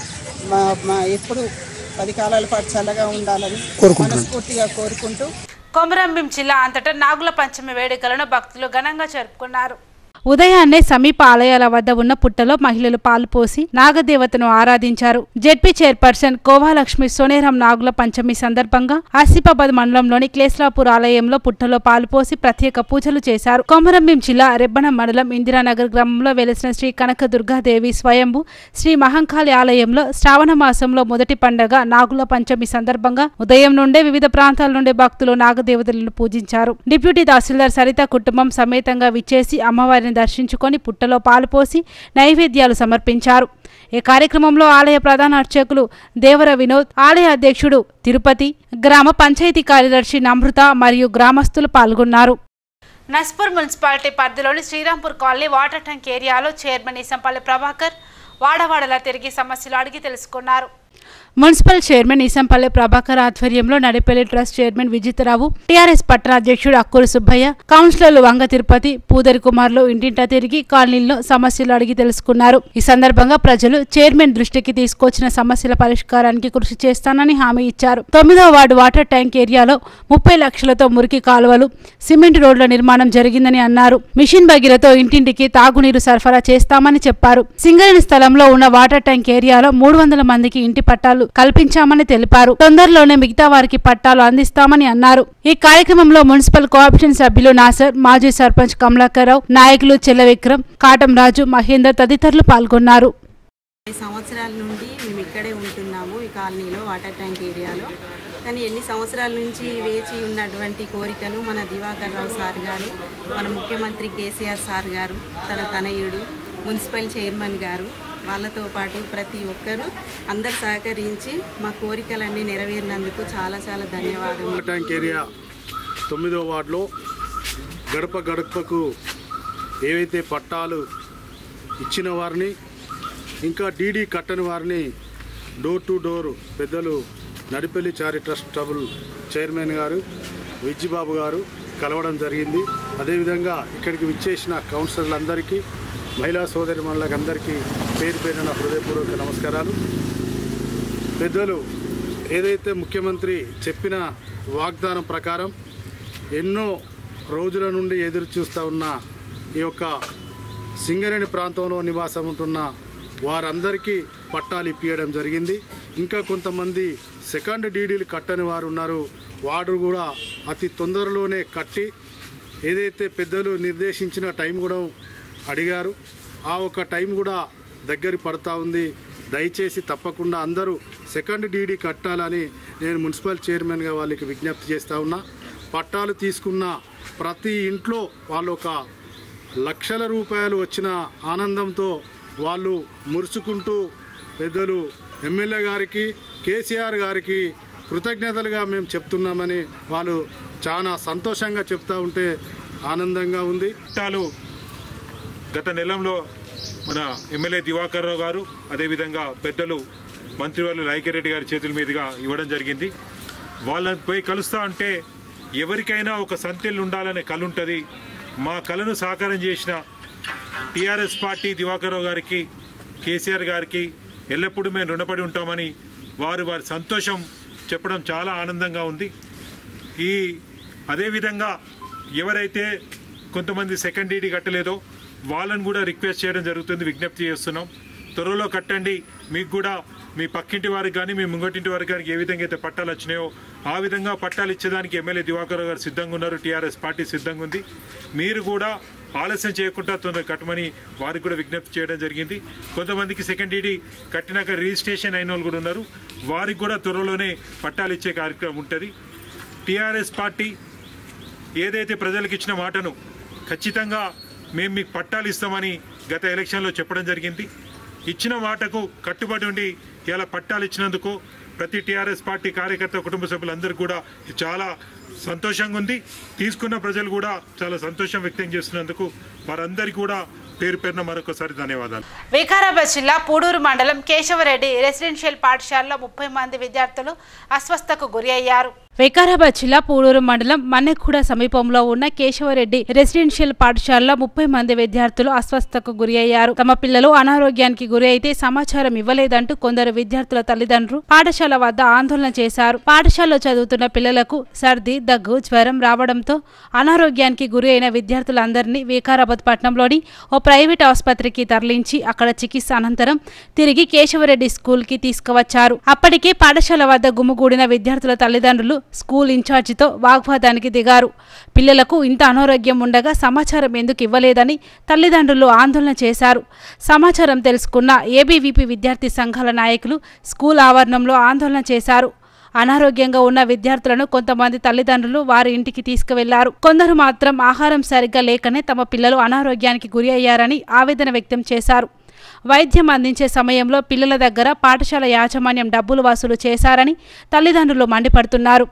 మా మా ఎప్పుడు పది కాలాల పాటు చల్లగా ఉండాలని మనస్ఫూర్తిగా కోరుకుంటూ కొమరంభీం జిల్లా అంతటా నాగుల పంచమి వేడుకలను భక్తులు ఘనంగా జరుపుకున్నారు ఉదయాన్నే సమీప ఆలయాల వద్ద ఉన్న పుట్టలో మహిళలు పాలు పోసి నాగదేవతను ఆరాధించారు జెడ్పీ చైర్పర్సన్ కోవాలక్ష్మి సోనేరం నాగుల పంచమి సందర్భంగా ఆసిఫాబాద్ మండలంలోని క్లేస్లాపూర్ ఆలయంలో పుట్టలో పాలు పోసి ప్రత్యేక పూజలు చేశారు కొమరంభీం జిల్లా రెబ్బన మండలం ఇందిరానగర్ గ్రామంలో వెలిసిన శ్రీ కనక దుర్గాదేవి స్వయంభు శ్రీ మహంకాళి ఆలయంలో శ్రావణ మాసంలో మొదటి పండగ నాగుల పంచమి సందర్భంగా ఉదయం నుండే వివిధ ప్రాంతాల నుండి భక్తులు నాగదేవతలను పూజించారు డిప్యూటీ తహసీల్దార్ సరిత కుటుంబం సమేతంగా విచ్చేసి అమ్మవారిని దర్శించుకొని పుట్టలో పాలు పోసి నైవేద్యాలు సమర్పించారు ఈ కార్యక్రమంలో ఆలయ ప్రధాన అర్చకులు దేవర వినోద్ ఆలయ అధ్యక్షుడు తిరుపతి గ్రామ పంచాయతీ కార్యదర్శి నమృత మరియు గ్రామస్తులు పాల్గొన్నారు నస్పూర్ మున్సిపాలిటీ పరిధిలోని శ్రీరాంపూర్ కాలనీ వాటర్ ట్యాంక్ ఏరియాలో చైర్మన్ ఇసంపల్లి ప్రభాకర్ వాడవాడలా తిరిగి సమస్యలు అడిగి తెలుసుకున్నారు మున్సిపల్ చైర్మన్ ఇసంపల్లి ప్రభాకర్ ఆధ్వర్యంలో Nadipalli trust chairman Vijitharao TRS పట్టణ అధ్యక్షుడు అక్కూరు సుబ్బయ్య కౌన్సిలర్లు వంగ తిరుపతి పూదరి కుమార్లు ఇంటింటా తిరిగి కాలనీల్లో సమస్యలు అడిగి తెలుసుకున్నారు ఈ సందర్భంగా ప్రజలు చైర్మన్ దృష్టికి తీసుకొచ్చిన సమస్యల పరిష్కారానికి కృషి చేస్తానని హామీ ఇచ్చారు తొమ్మిదవ వార్డు వాటర్ ట్యాంక్ ఏరియాలో ముప్పై లక్షలతో మురికి కాలువలు సిమెంట్ రోడ్ల నిర్మాణం జరిగిందని అన్నారు మిషన్ బగిలతో ఇంటింటికి తాగునీరు సరఫరా చేస్తామని చెప్పారు సింగరేణి స్థలంలో ఉన్న వాటర్ ట్యాంక్ ఏరియాలో మూడు వందల మందికి ఇంటి పట్టాలు కల్పించామని తెలిపారు తొందరలోనే మిగతా వారికి పట్టాలు అందిస్తామని అన్నారు ఈ కార్యక్రమంలో మున్సిపల్ కోఆప్షన్ సభ్యులు నాసర్ మాజీ సర్పంచ్ కమలాకర్రావు నాయకులు చెల్ల విక్రమ్ కాటం రాజు మహేందర్ తదితరులు పాల్గొన్నారు ఐదు సంవత్సరాల నుండి మేము ఇక్కడే ఉంటున్నాము ఈ కాలనీలో వాటర్ ట్యాంక్ ఏరియాలో కానీ ఎన్ని సంవత్సరాల నుంచి వేచి ఉన్నటువంటి కోరికలు మన దివాకర్ రావు సార్ గారు మన ముఖ్యమంత్రి కేసీఆర్ సార్ గారు తన తనయుడు మున్సిపల్ చైర్మన్ గారు వాళ్ళతో పాటు ప్రతి ఒక్కరూ అందరు సహకరించి మా కోరికలన్నీ నెరవేరినందుకు చాలా చాలా ధన్యవాదాలు వాటర్ ట్యాంక్ ఏరియా తొమ్మిదో వార్డులో గడప గడపకు ఏవైతే పట్టాలు ఇచ్చిన వారిని ఇంకా డీడీ కట్టని వారిని డోర్ టు డోర్ పెద్దలు Nadipalli Chari trust trouble chairman గారు విజ్జిబాబు గారు కలవడం జరిగింది అదేవిధంగా ఇక్కడికి విచ్చేసిన కౌన్సిలర్లందరికీ మహిళా సోదరి అందరికీ పేరు పేరున హృదయపూర్వక నమస్కారాలు పెద్దలు ఏదైతే ముఖ్యమంత్రి చెప్పిన వాగ్దానం ప్రకారం ఎన్నో రోజుల నుండి ఎదురు చూస్తూ ఉన్న ఈ యొక్క సింగరేణి ప్రాంతంలో నివాసం ఉంటున్న వారందరికీ పట్టాలు ఇప్పించడం జరిగింది ఇంకా కొంతమంది సెకండ్ డీడీలు కట్టని వారు ఉన్నారు వారు కూడా అతి తొందరలోనే కట్టి ఏదైతే పెద్దలు నిర్దేశించిన టైం కూడా అడిగారు ఆ ఒక టైం కూడా దగ్గర పడతా ఉంది దయచేసి తప్పకుండా అందరూ సెకండ్ డీడీ కట్టాలని నేను మున్సిపల్ చైర్మన్గా వాళ్ళకి విజ్ఞప్తి చేస్తా ఉన్నా పట్టాలు తీసుకున్న ప్రతి ఇంట్లో వాళ్ళు ఒక లక్షల రూపాయలు వచ్చిన ఆనందంతో వాళ్ళు మురుచుకుంటూ పెద్దలు ఎమ్మెల్యే గారికి కేసీఆర్ గారికి కృతజ్ఞతలుగా మేము చెప్తున్నామని వాళ్ళు చాలా సంతోషంగా చెప్తా ఉంటే ఆనందంగా ఉంది పట్టాలు గత నెలంలో మన ఎమ్మెల్యే దివాకర్ రావు గారు అదేవిధంగా పెద్దలు మంత్రివర్యులు రాయికరెడ్డి గారి చేతుల మీదుగా ఇవ్వడం జరిగింది వాళ్ళని పోయి కలుస్తా అంటే ఎవరికైనా ఒక సంతెల్లు ఉండాలనే కళ ఉంటుంది మా కళను సాకారం చేసిన టీఆర్ఎస్ పార్టీ దివాకర్ రావు గారికి కేసీఆర్ గారికి ఎల్లప్పుడూ మేము రుణపడి ఉంటామని వారు వారి సంతోషం చెప్పడం చాలా ఆనందంగా ఉంది ఈ అదేవిధంగా ఎవరైతే కొంతమంది సెకండ్ డీడీ కట్టలేదో వాళ్ళని కూడా రిక్వెస్ట్ చేయడం జరుగుతుంది విజ్ఞప్తి చేస్తున్నాం త్వరలో కట్టండి మీకు కూడా మీ పక్కింటి వారికి కానీ మీ ముంగటింటి వారికి కానీ ఏ విధంగా అయితే పట్టాలు వచ్చినాయో ఆ విధంగా పట్టాలు ఇచ్చేదానికి ఎమ్మెల్యే దివాకర్ గారు సిద్ధంగా ఉన్నారు టీఆర్ఎస్ పార్టీ సిద్ధంగా ఉంది మీరు కూడా ఆలస్యం చేయకుండా తొందర కట్టమని వారికి కూడా విజ్ఞప్తి చేయడం జరిగింది కొంతమందికి సెకండ్ డీడీ కట్టినాక రిజిస్ట్రేషన్ అయిన వాళ్ళు కూడా ఉన్నారు వారికి కూడా త్వరలోనే పట్టాలు ఇచ్చే కార్యక్రమం ఉంటుంది టీఆర్ఎస్ పార్టీ ఏదైతే ప్రజలకు ఇచ్చిన మాటను ఖచ్చితంగా మేము మీకు పట్టాలు ఇస్తామని గత ఎలక్షన్లో చెప్పడం జరిగింది ఇచ్చిన మాటకు కట్టుబడి ఉండి ఇలా పట్టాలు ఇచ్చినందుకు ప్రతి టీఆర్ఎస్ పార్టీ కార్యకర్త కుటుంబ సభ్యులందరికీ కూడా చాలా సంతోషంగా ఉంది తీసుకున్న ప్రజలు కూడా చాలా సంతోషం వ్యక్తం చేస్తున్నందుకు వారందరికీ కూడా పేరు పేరున మరొకసారి ధన్యవాదాలు వికారాబాద్ జిల్లా పూడూరు మండలం కేశవరెడ్డి రెసిడెన్షియల్ పాఠశాలలో ముప్పై మంది విద్యార్థులు అస్వస్థకు గురి అయ్యారు వికారాబాద్ జిల్లా పూడూరు మండలం మన్నెగూడ సమీపంలో ఉన్న కేశవరెడ్డి రెసిడెన్షియల్ పాఠశాలలో ముప్పై మంది విద్యార్థులు అస్వస్థతకు గురి అయ్యారు తమ పిల్లలు అనారోగ్యానికి గురి అయితే సమాచారం ఇవ్వలేదంటూ కొందరు విద్యార్థుల తల్లిదండ్రులు పాఠశాల వద్ద ఆందోళన చేశారు పాఠశాలలో చదువుతున్న పిల్లలకు సర్ది దగ్గు జ్వరం రావడంతో అనారోగ్యానికి గురి అయిన విద్యార్థులందరినీ వికారాబాద్ పట్టణంలోని ఓ ప్రైవేట్ ఆసుపత్రికి తరలించి అక్కడ చికిత్స అనంతరం తిరిగి కేశవరెడ్డి స్కూల్ కి తీసుకువచ్చారు అప్పటికే పాఠశాల వద్ద గుమిగూడిన విద్యార్థుల తల్లిదండ్రులు స్కూల్ ఇన్ఛార్జితో వాగ్వాదానికి దిగారు పిల్లలకు ఇంత అనారోగ్యం ఉండగా సమాచారం ఎందుకు ఇవ్వలేదని తల్లిదండ్రులు ఆందోళన చేశారు సమాచారం తెలుసుకున్న ఏబీవీపీ విద్యార్థి సంఘాల నాయకులు స్కూల్ ఆవరణంలో ఆందోళన చేశారు అనారోగ్యంగా ఉన్న విద్యార్థులను కొంతమంది తల్లిదండ్రులు వారి ఇంటికి తీసుకువెళ్లారు కొందరు మాత్రం ఆహారం సరిగ్గా లేకనే తమ పిల్లలు అనారోగ్యానికి గురి అయ్యారని ఆవేదన వ్యక్తం చేశారు వైద్యం అందించే సమయంలో పిల్లల దగ్గర పాఠశాల యాజమాన్యం డబ్బులు వసూలు చేశారని తల్లిదండ్రులు మండిపడుతున్నారు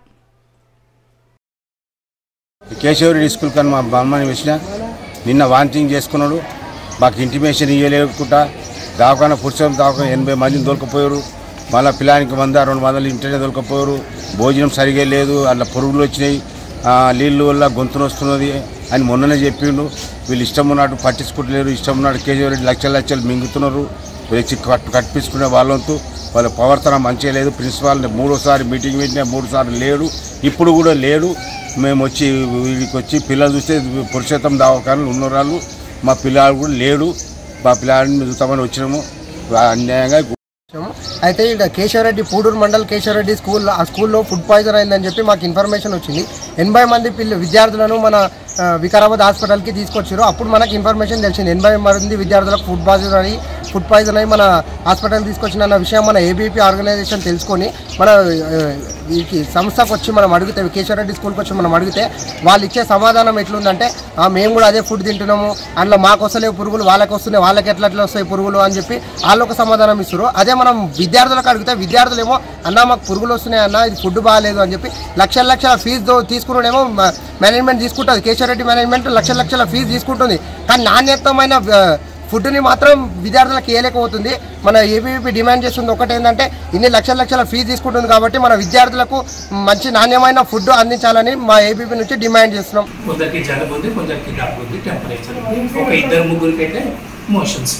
కేశవరెడ్డి స్కూల్ కానీ మా బామ్మని వచ్చిన నిన్న వాంటింగ్ చేసుకున్నాడు మాకు ఇంటిమేషన్ ఇవ్వలేకుండా దవాఖాన పురుషం దవాఖాన ఎనభై మందిని దొరకపోయారు మళ్ళీ పిల్లానికి వంద రెండు వందలు ఇంటనే దొరకపోయారు భోజనం సరిగా లేదు అట్లా పురుగులు వచ్చినాయి ఆ, నీళ్ళు వల్ల గొంతును వస్తున్నది అని మొన్ననే చెప్పిండు వీళ్ళు ఇష్టం ఉన్నట్టు పట్టించుకుంటలేరు ఇష్టం ఉన్నట్టు కేజీరెడ్డి లక్షల లక్షలు మింగుతున్నారు వచ్చి కట్టు కట్టించుకునే వాళ్ళంతూ వాళ్ళ ప్రవర్తన మంచిగా లేదు ప్రిన్సిపాల్ మూడోసారి మీటింగ్ పెట్టినా మూడు సార్లు లేడు ఇప్పుడు కూడా లేడు మేము వచ్చి వీడికి వచ్చి పిల్లలు చూస్తే పురుషోత్తం దవాఖానలు ఉన్న వాళ్ళు మా పిల్లలు కూడా లేడు మా పిల్లాడిని చూస్తామని వచ్చినాము అన్యాయంగా అయితే ఇక్కడ కేశవరెడ్డి పూడూరు మండల్ కేశవరెడ్డి స్కూల్ ఆ స్కూల్లో ఫుడ్ పాయిజన్ అయిందని చెప్పి మాకు ఇన్ఫర్మేషన్ వచ్చింది ఎనభై మంది పిల్ల విద్యార్థులను మన ఆ, వికారాబాద్ హాస్పిటల్కి తీసుకొచ్చారు అప్పుడు మనకి ఇన్ఫర్మేషన్ తెలిసింది ఎనభై మంది విద్యార్థులకు ఫుడ్ పాయిజన్ అయ్యి ఫుడ్ పాయిజన్ అయ్యి మన హాస్పిటల్ తీసుకొచ్చిన అన్న విషయం మన ఏబీపీ ఆర్గనైజేషన్ తెలుసుకొని మన ఆ, ఈ సంస్థకు వచ్చి మనం అడిగితే కేశవరెడ్డి స్కూల్కి వచ్చి మనం అడిగితే వాళ్ళు ఇచ్చే సమాధానం ఎట్లుందంటే "ఆ, మేము కూడా అదే ఫుడ్ తింటున్నాము అందులో మాకు వస్తలేవు పురుగులు వాళ్ళకి వస్తున్నాయి వాళ్ళకి ఎట్లా ఎట్లా వస్తాయి పురుగులు అని చెప్పి వాళ్ళు ఒక సమాధానం ఇస్తారు అదే మనం విద్యార్థులకు అడిగితే విద్యార్థులు ఏమో అన్న మాకు పురుగులు వస్తున్నాయి అన్న ఇది ఫుడ్ బాగాలేదు అని చెప్పి లక్షల లక్షల ఫీజు తీసుకున్నాడేమో మేనేజ్మెంట్ తీసుకుంటుంది కేశవరెడ్డి మేనేజ్మెంట్ లక్షల లక్షల ఫీజు తీసుకుంటుంది కానీ నాణ్యతమైన ఆ, ఫుడ్ని మాత్రం విద్యార్థులకు ఇవ్వలేకపోతుంది మన ఏబీవీపీ డిమాండ్ చేస్తుంది ఒకటి ఏంటంటే ఇన్ని లక్షల లక్షల ఫీజు తీసుకుంటుంది కాబట్టి మన విద్యార్థులకు మంచి నాణ్యమైన ఫుడ్ అందించాలని మా ఏబీపీ నుంచి డిమాండ్ చేస్తున్నాం కొందరికి జలుబు ఉంది కొందరికి దగ్గు ఉంది టెంపరేచర్ ఉంది ఒక ఇద్దరు ముగ్గురికి అయితే మోషన్స్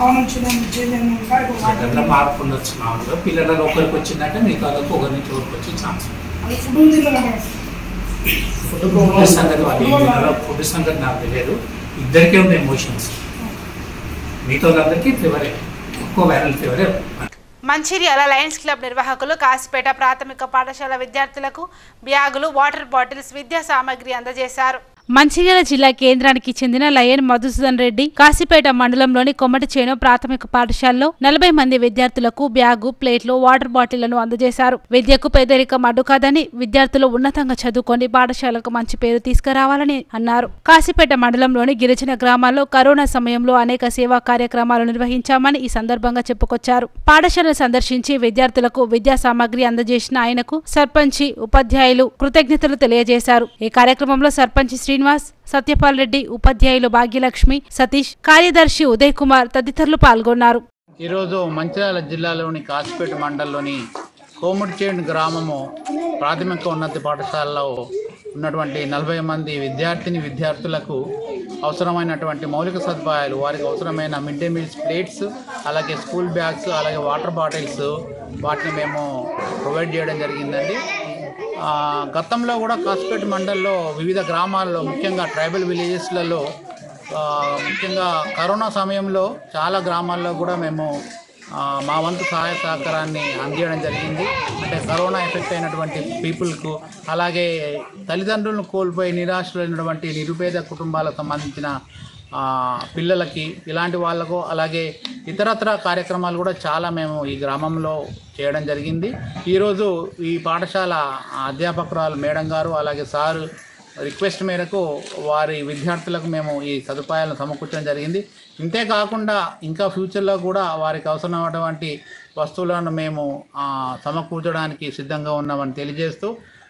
అట్లా మార్పు ఉండొచ్చు మామూలుగా పిల్లలలో ఒకరికి వచ్చిందంటే మిగతా వాళ్ళకి ఒకరి నుంచి ఒకరికి వచ్చే ఛాన్స్ ఫుడ్ సంగతి వాళ్ళు ఫుడ్ సంగతి నాకు తెలియదు ఇద్దరికే ఉంది ఎమోషన్స్ మిగతా వాళ్ళందరికీ ఫీవరే ఎక్కువ వైరల్ ఫీవరే మంచిర్యాల లయన్స్ క్లబ్ నిర్వాహకులు కాసిపేట ప్రాథమిక పాఠశాల విద్యార్థులకు బ్యాగులు వాటర్ బాటిల్స్ విద్యా సామాగ్రి అందజేశారు మంచిర్యాల జిల్లా కేంద్రానికి చెందిన లయన్ మధుసూదన్ రెడ్డి కాశీపేట మండలంలోని కొమ్మటిచేను ప్రాథమిక పాఠశాలలో నలభై మంది విద్యార్థులకు బ్యాగు ప్లేట్లు వాటర్ బాటిళ్లను అందజేశారు విద్యకు పేదరికం అడ్డు కాదని విద్యార్థులు ఉన్నతంగా చదువుకొని పాఠశాలకు మంచి పేరు తీసుకురావాలని అన్నారు కాశీపేట మండలంలోని గిరిజన గ్రామాల్లో కరోనా సమయంలో అనేక సేవా కార్యక్రమాలు నిర్వహించామని ఈ సందర్భంగా చెప్పుకొచ్చారు పాఠశాలను సందర్శించి విద్యార్థులకు విద్యా సామాగ్రి అందజేసిన ఆయనకు సర్పంచి ఉపాధ్యాయులు కృతజ్ఞతలు తెలియజేశారు ఈ కార్యక్రమంలో సర్పంచ్ శ్రీనివాస్ సత్యపాల్ రెడ్డి ఉపాధ్యాయులు భాగ్యలక్ష్మి సతీష్ కార్యదర్శి ఉదయ్ కుమార్ తదితరులు పాల్గొన్నారు ఈరోజు మంచిర్యాల జిల్లాలోని కాసిపేట మండలంలోని కోముడిచేడు గ్రామము ప్రాథమిక ఉన్నత పాఠశాలలో ఉన్నటువంటి నలభై మంది విద్యార్థిని విద్యార్థులకు అవసరమైనటువంటి మౌలిక సదుపాయాలు వారికి అవసరమైన మిడ్ డే మీల్స్ ప్లేట్స్ అలాగే స్కూల్ బ్యాగ్స్ అలాగే వాటర్ బాటిల్స్ వాటిని మేము ప్రొవైడ్ చేయడం జరిగిందండి ఆ, గతంలో కూడా కాసిపేట మండల్లో వివిధ గ్రామాల్లో ముఖ్యంగా ట్రైబల్ విలేజెస్లలో ఆ, ముఖ్యంగా కరోనా సమయంలో చాలా గ్రామాల్లో కూడా మేము ఆ, మా వంతు సహాయ సహకారాన్ని అందించడం జరిగింది అంటే కరోనా ఎఫెక్ట్ అయినటువంటి పీపుల్కు అలాగే తల్లిదండ్రులను కోల్పోయి నిరాశలైనటువంటి నిరుపేద కుటుంబాలకు సంబంధించిన ఆ, పిల్లలకి ఇలాంటి వాళ్ళకు అలాగే ఇతరత్ర కార్యక్రమాలు కూడా చాలా మేము ఈ గ్రామంలో చేయడం జరిగింది ఈరోజు ఈ పాఠశాల అధ్యాపకురాలు మేడం గారు అలాగే సారు రిక్వెస్ట్ మేరకు వారి విద్యార్థులకు మేము ఈ సదుపాయాలను సమకూర్చడం జరిగింది ఇంతే కాకుండా ఇంకా ఫ్యూచర్లో కూడా వారికి అవసరమైనటువంటి వస్తువులను మేము ఆ, సమకూర్చడానికి సిద్ధంగా ఉన్నామని తెలియజేస్తూ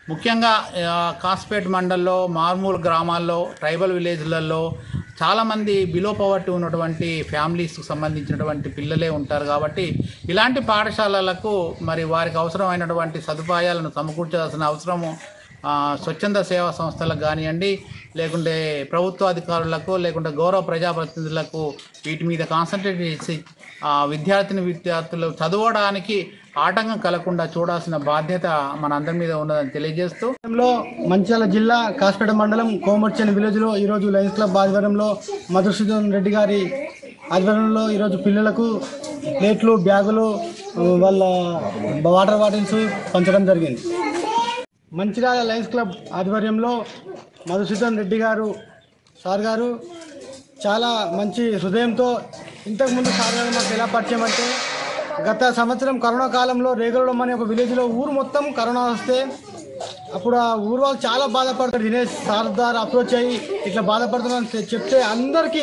ముఖ్యంగా ఆ, కాస్పేట్ మండల్లో మారుమూల గ్రామాల్లో ట్రైబల్ విలేజ్లలో చాలామంది బిలో పవర్టీ ఉన్నటువంటి ఫ్యామిలీస్కి సంబంధించినటువంటి పిల్లలే ఉంటారు కాబట్టి ఇలాంటి పాఠశాలలకు మరి వారికి అవసరమైనటువంటి సదుపాయాలను సమకూర్చాల్సిన అవసరము ఆ, స్వచ్ఛంద సేవా సంస్థలకు కానివ్వండి లేకుంటే ప్రభుత్వ అధికారులకు లేకుంటే గౌరవ ప్రజాప్రతినిధులకు వీటి మీద కాన్సన్ట్రేట్ చేసి ఆ, విద్యార్థిని విద్యార్థులు చదవడానికి ఆటంకం కలగకుండా చూడాల్సిన బాధ్యత మన అందరి మీద ఉన్నదని తెలియజేస్తూ లో మంచిర్యాల జిల్లా కాస్పేట మండలం కోమర్చని విలేజ్లో ఈరోజు లయన్స్ క్లబ్ ఆధ్వర్యంలో మధుసూదన్ రెడ్డి గారి ఆధ్వర్యంలో ఈరోజు పిల్లలకు ప్లేట్లు బ్యాగులు ఆ, వాళ్ళ వాటర్ బాటిల్స్ పంచడం జరిగింది మంచిర్యాల లయన్స్ క్లబ్ ఆధ్వర్యంలో మధుసూదన్ రెడ్డి గారు సార్ గారు చాలా మంచి హృదయంతో ఇంతకుముందు సార్ గారు మాకు ఎలా పరిచయం అంటే గత సంవత్సరం కరోనా కాలంలో రేగలడం అనే ఒక విలేజ్లో ఊరు మొత్తం కరోనా వస్తే అప్పుడు ఆ ఊరు వాళ్ళు చాలా బాధపడతారు దినేష్ సార్ ద్వారా అప్రోచ్ అయ్యి ఇట్లా బాధపడుతున్నారని చె- చెప్తే అందరికీ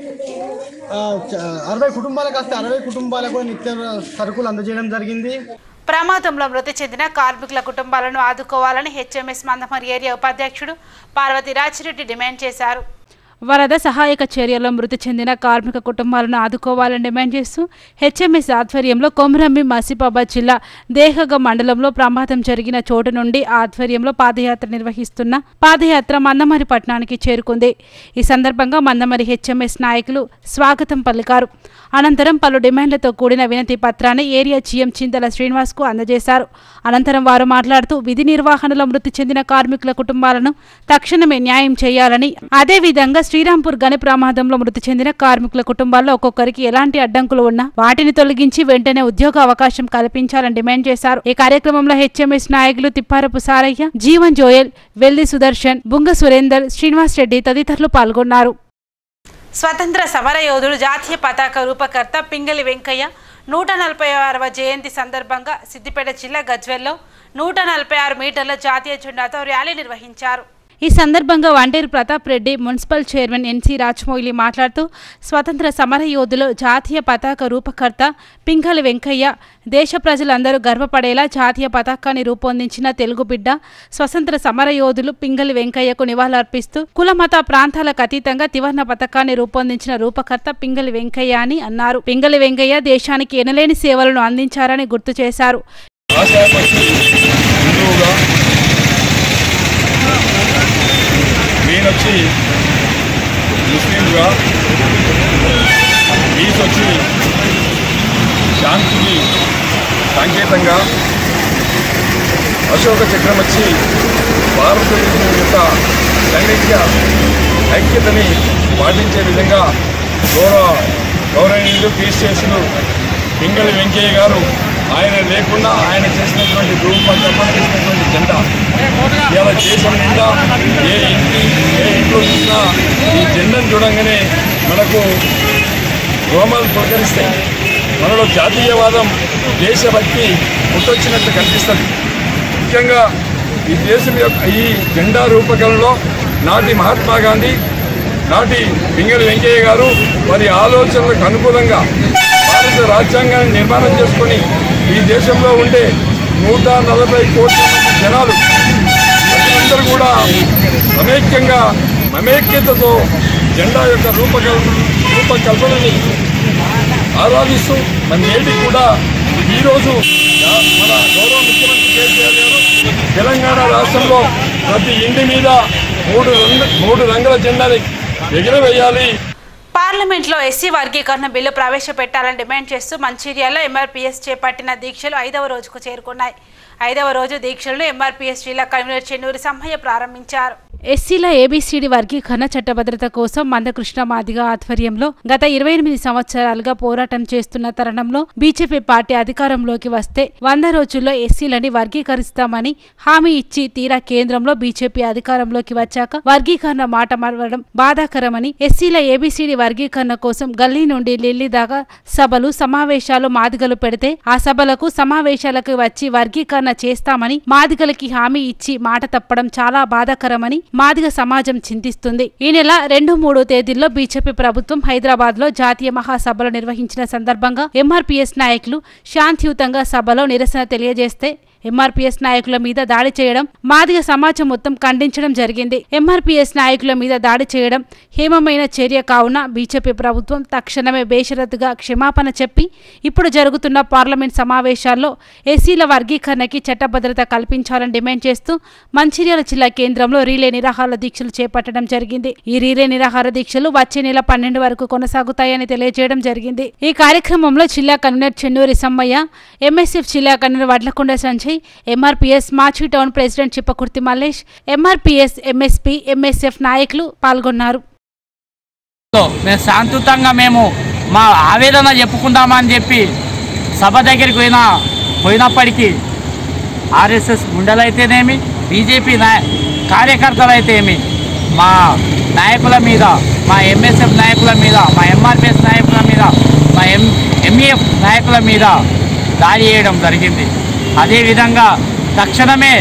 ఆ, చ- అరవై కుటుంబాలకు వస్తే అరవై కుటుంబాలకు నిత్య సరుకులు అందజేయడం జరిగింది ప్రమాదంలో మృతి చెందిన కార్మికుల కుటుంబాలను ఆదుకోవాలని హెచ్ఎంఎస్ మందమరి ఏరియా ఉపాధ్యక్షుడు పార్వతి రాజిరెడ్డి డిమాండ్ చేశారు వరద సహాయక చర్యల్లో మృతి చెందిన కార్మిక కుటుంబాలను ఆదుకోవాలని డిమాండ్ చేస్తూ హెచ్ఎంఎస్ ఆధ్వర్యంలో కొమరమ్మి మసిబాబాద్ జిల్లా దేహగ మండలంలో ప్రమాదం జరిగిన చోటు నుండి ఆధ్వర్యంలో పాదయాత్ర నిర్వహిస్తున్న పాదయాత్ర మందమరి పట్టణానికి చేరుకుంది ఈ సందర్భంగా మందమరి హెచ్ఎంఎస్ నాయకులు స్వాగతం పలికారు అనంతరం పలు డిమాండ్లతో కూడిన వినతి పత్రాన్ని ఏరియా జీఎం చింతల శ్రీనివాస్కు అందజేశారు అనంతరం వారు మాట్లాడుతూ విధి నిర్వహణలో మృతి చెందిన కార్మికుల కుటుంబాలను తక్షణమే న్యాయం చేయాలని అదేవిధంగా శ్రీరాంపూర్ గని ప్రమాదంలో మృతి చెందిన కార్మికుల కుటుంబాల్లో ఒక్కొక్కరికి ఎలాంటి అడ్డంకులు ఉన్నా వాటిని తొలగించి వెంటనే ఉద్యోగ అవకాశం కల్పించాలని డిమాండ్ చేశారు ఈ కార్యక్రమంలో హెచ్ఎంఎస్ నాయకులు తిప్పారపు సారయ్య జీవన్ జోయల్ వెల్లి సుదర్శన్ బుంగ సురేందర్ శ్రీనివాస్ రెడ్డి తదితరులు పాల్గొన్నారు స్వతంత్ర సమర యోధుడు జాతీయ పతాక రూపకర్త పింగళి వెంకయ్య నూట నలభై ఆరవ జయంతి సందర్భంగా సిద్దిపేట జిల్లా గజ్వెల్లో నూట నలభై ఆరు మీటర్ల జాతీయ జెండాతో ర్యాలీ నిర్వహించారు ఈ సందర్భంగా Vanteru Pratap Reddy municipal chairman NC Rajamouli మాట్లాడుతూ స్వతంత్ర సమర యోధులు జాతీయ పతాక రూపకర్త పింగళి వెంకయ్య దేశ ప్రజలందరూ గర్వపడేలా జాతీయ పతాకాన్ని రూపొందించిన తెలుగు బిడ్డ స్వతంత్ర సమర యోధులు పింగళి వెంకయ్యకు నివాళులర్పిస్తూ కుల మత ప్రాంతాలకు అతీతంగా త్రివర్ణ పథకాన్ని రూపొందించిన రూపకర్త పింగళి వెంకయ్య అని అన్నారు పింగళి వెంకయ్య దేశానికి ఎనలేని సేవలను అందించారని గుర్తు చేశారు ఆశాపక్షి హిందువుగా నేనొచ్చి ముస్లింగా ఈస్ వచ్చి శాంతికి సంకేతంగా అశోక చక్రం వచ్చి భారతదేశం యొక్క సైనిక ఐక్యతని పాటించే విధంగా గౌరవ గౌరవనీయులు పీస్ చేసిన పింగళి వెంకయ్య గారు ఆయన లేకుండా ఆయన చేసినటువంటి రూపకల్పన చేసినటువంటి జెండా ఇవాళ దేశం నిండా ఏ ఇంటి ఏ ఇంట్లో చూసినా ఈ జెండాను చూడంగానే మనకు రోమాలు పులకరిస్తాయి మనలో జాతీయవాదం దేశభక్తి పుట్టొచ్చినట్టు కనిపిస్తుంది ముఖ్యంగా ఈ దేశం యొక్క ఈ జెండా రూపకరణలో నాటి మహాత్మా గాంధీ నాటి పింగళి వెంకయ్య గారు వారి ఆలోచనలకు అనుకూలంగా భారత రాజ్యాంగాన్ని నిర్మాణం చేసుకొని ఈ దేశంలో ఉండే నూట నలభై కోట్ల మంది జనాలు ప్రజలందరూ కూడా సమైక్యంగా మమేక్యతతో జెండా యొక్క రూపకల్ప రూపకల్పనని ఆరాధిస్తూ మన నేటికి కూడా ఈరోజు మన గౌరవ ముఖ్యమంత్రి కేసీఆర్ గారు తెలంగాణ రాష్ట్రంలో ప్రతి ఇంటి మీద మూడు రంగు మూడు రంగుల జెండాని ఎగురవేయాలి పార్లమెంట్లో ఎస్సీ వర్గీకరణ బిల్లు ప్రవేశపెట్టాలని డిమాండ్ చేస్తూ మంచిర్యాలలో ఎంఆర్పీఎస్ చేపట్టిన దీక్షలు ఐదవ రోజుకు చేరుకున్నాయి ఐదవ రోజు దీక్షలను ఎంఆర్పీఎస్ జిల్లా కన్వీనర్ చెన్నూరి సమ్మయ్య ప్రారంభించారు ఎస్సీల ఏబీసీడీ వర్గీకరణ చట్టభద్రత కోసం మందకృష్ణ మాదిగ ఆధ్వర్యంలో గత ఇరవై ఎనిమిది సంవత్సరాలుగా పోరాటం చేస్తున్న తరుణంలో బీజేపీ పార్టీ అధికారంలోకి వస్తే వంద రోజుల్లో ఎస్సీలని వర్గీకరిస్తామని హామీ ఇచ్చి తీరా కేంద్రంలో బీజేపీ అధికారంలోకి వచ్చాక వర్గీకరణ మాట మరవడం బాధాకరమని ఎస్సీల ఏబీసీడీ వర్గీకరణ కోసం గల్లీ నుండి ఢిల్లీ దాకా సభలు సమావేశాలు మాదిగలు పెడితే ఆ సభలకు సమావేశాలకు వచ్చి వర్గీకరణ చేస్తామని మాదిగలకి హామీ ఇచ్చి మాట తప్పడం చాలా బాధాకరమని మాదిగ సమాజం చింతిస్తుంది ఈ నెల రెండు మూడు తేదీల్లో బీజేపీ ప్రభుత్వం హైదరాబాద్ లో జాతీయ మహాసభలు నిర్వహించిన సందర్భంగా ఎంఆర్పీఎస్ నాయకులు శాంతియుతంగా సభలో నిరసన తెలియజేస్తే ఎంఆర్పీఎస్ నాయకుల మీద దాడి చేయడం మాదిగ సమాజం మొత్తం ఖండించడం జరిగింది ఎంఆర్పీఎస్ నాయకుల మీద దాడి చేయడం హేమమైన చర్య కావున బీజేపీ ప్రభుత్వం తక్షణమే బేషరతుగా క్షమాపణ చెప్పి ఇప్పుడు జరుగుతున్న పార్లమెంట్ సమావేశాల్లో ఎస్సీల వర్గీకరణకి చట్టభద్రత కల్పించాలని డిమాండ్ చేస్తూ మంచిర్యాల జిల్లా కేంద్రంలో రీలే నిరాహార దీక్షలు చేపట్టడం జరిగింది ఈ రీలే నిరాహార దీక్షలు వచ్చే నెల పన్నెండు వరకు కొనసాగుతాయని తెలియజేయడం జరిగింది ఈ కార్యక్రమంలో జిల్లా కన్వీనర్ చెన్నూరి సమ్మయ్య ఎంఎస్ఎఫ్ జిల్లా కన్వీనర్ వడ్లకొండ సంజయ్ ఎంఆర్పీఎస్ మాచి town president Chippakurthi Mallesh MRPS MSP MSF నాయకులు పాల్గొన్నారు మేము శాంతియుతంగా మేము మా ఆవేదన చెప్పుకుందామని చెప్పి సభ దగ్గరికి పోయిన పోయినప్పటికీ ఆర్ఎస్ఎస్ గుండెలైతేనేమి బీజేపీ నాయ కార్యకర్తలు అయితేమి మా నాయకుల మీద మా ఎంఎస్ఎఫ్ నాయకుల మీద మా ఎంఆర్పిఎస్ నాయకుల మీద మా ఎం ఎంఈఎఫ్ నాయకుల మీద దాడి చేయడం జరిగింది అదేవిధంగా తక్షణమే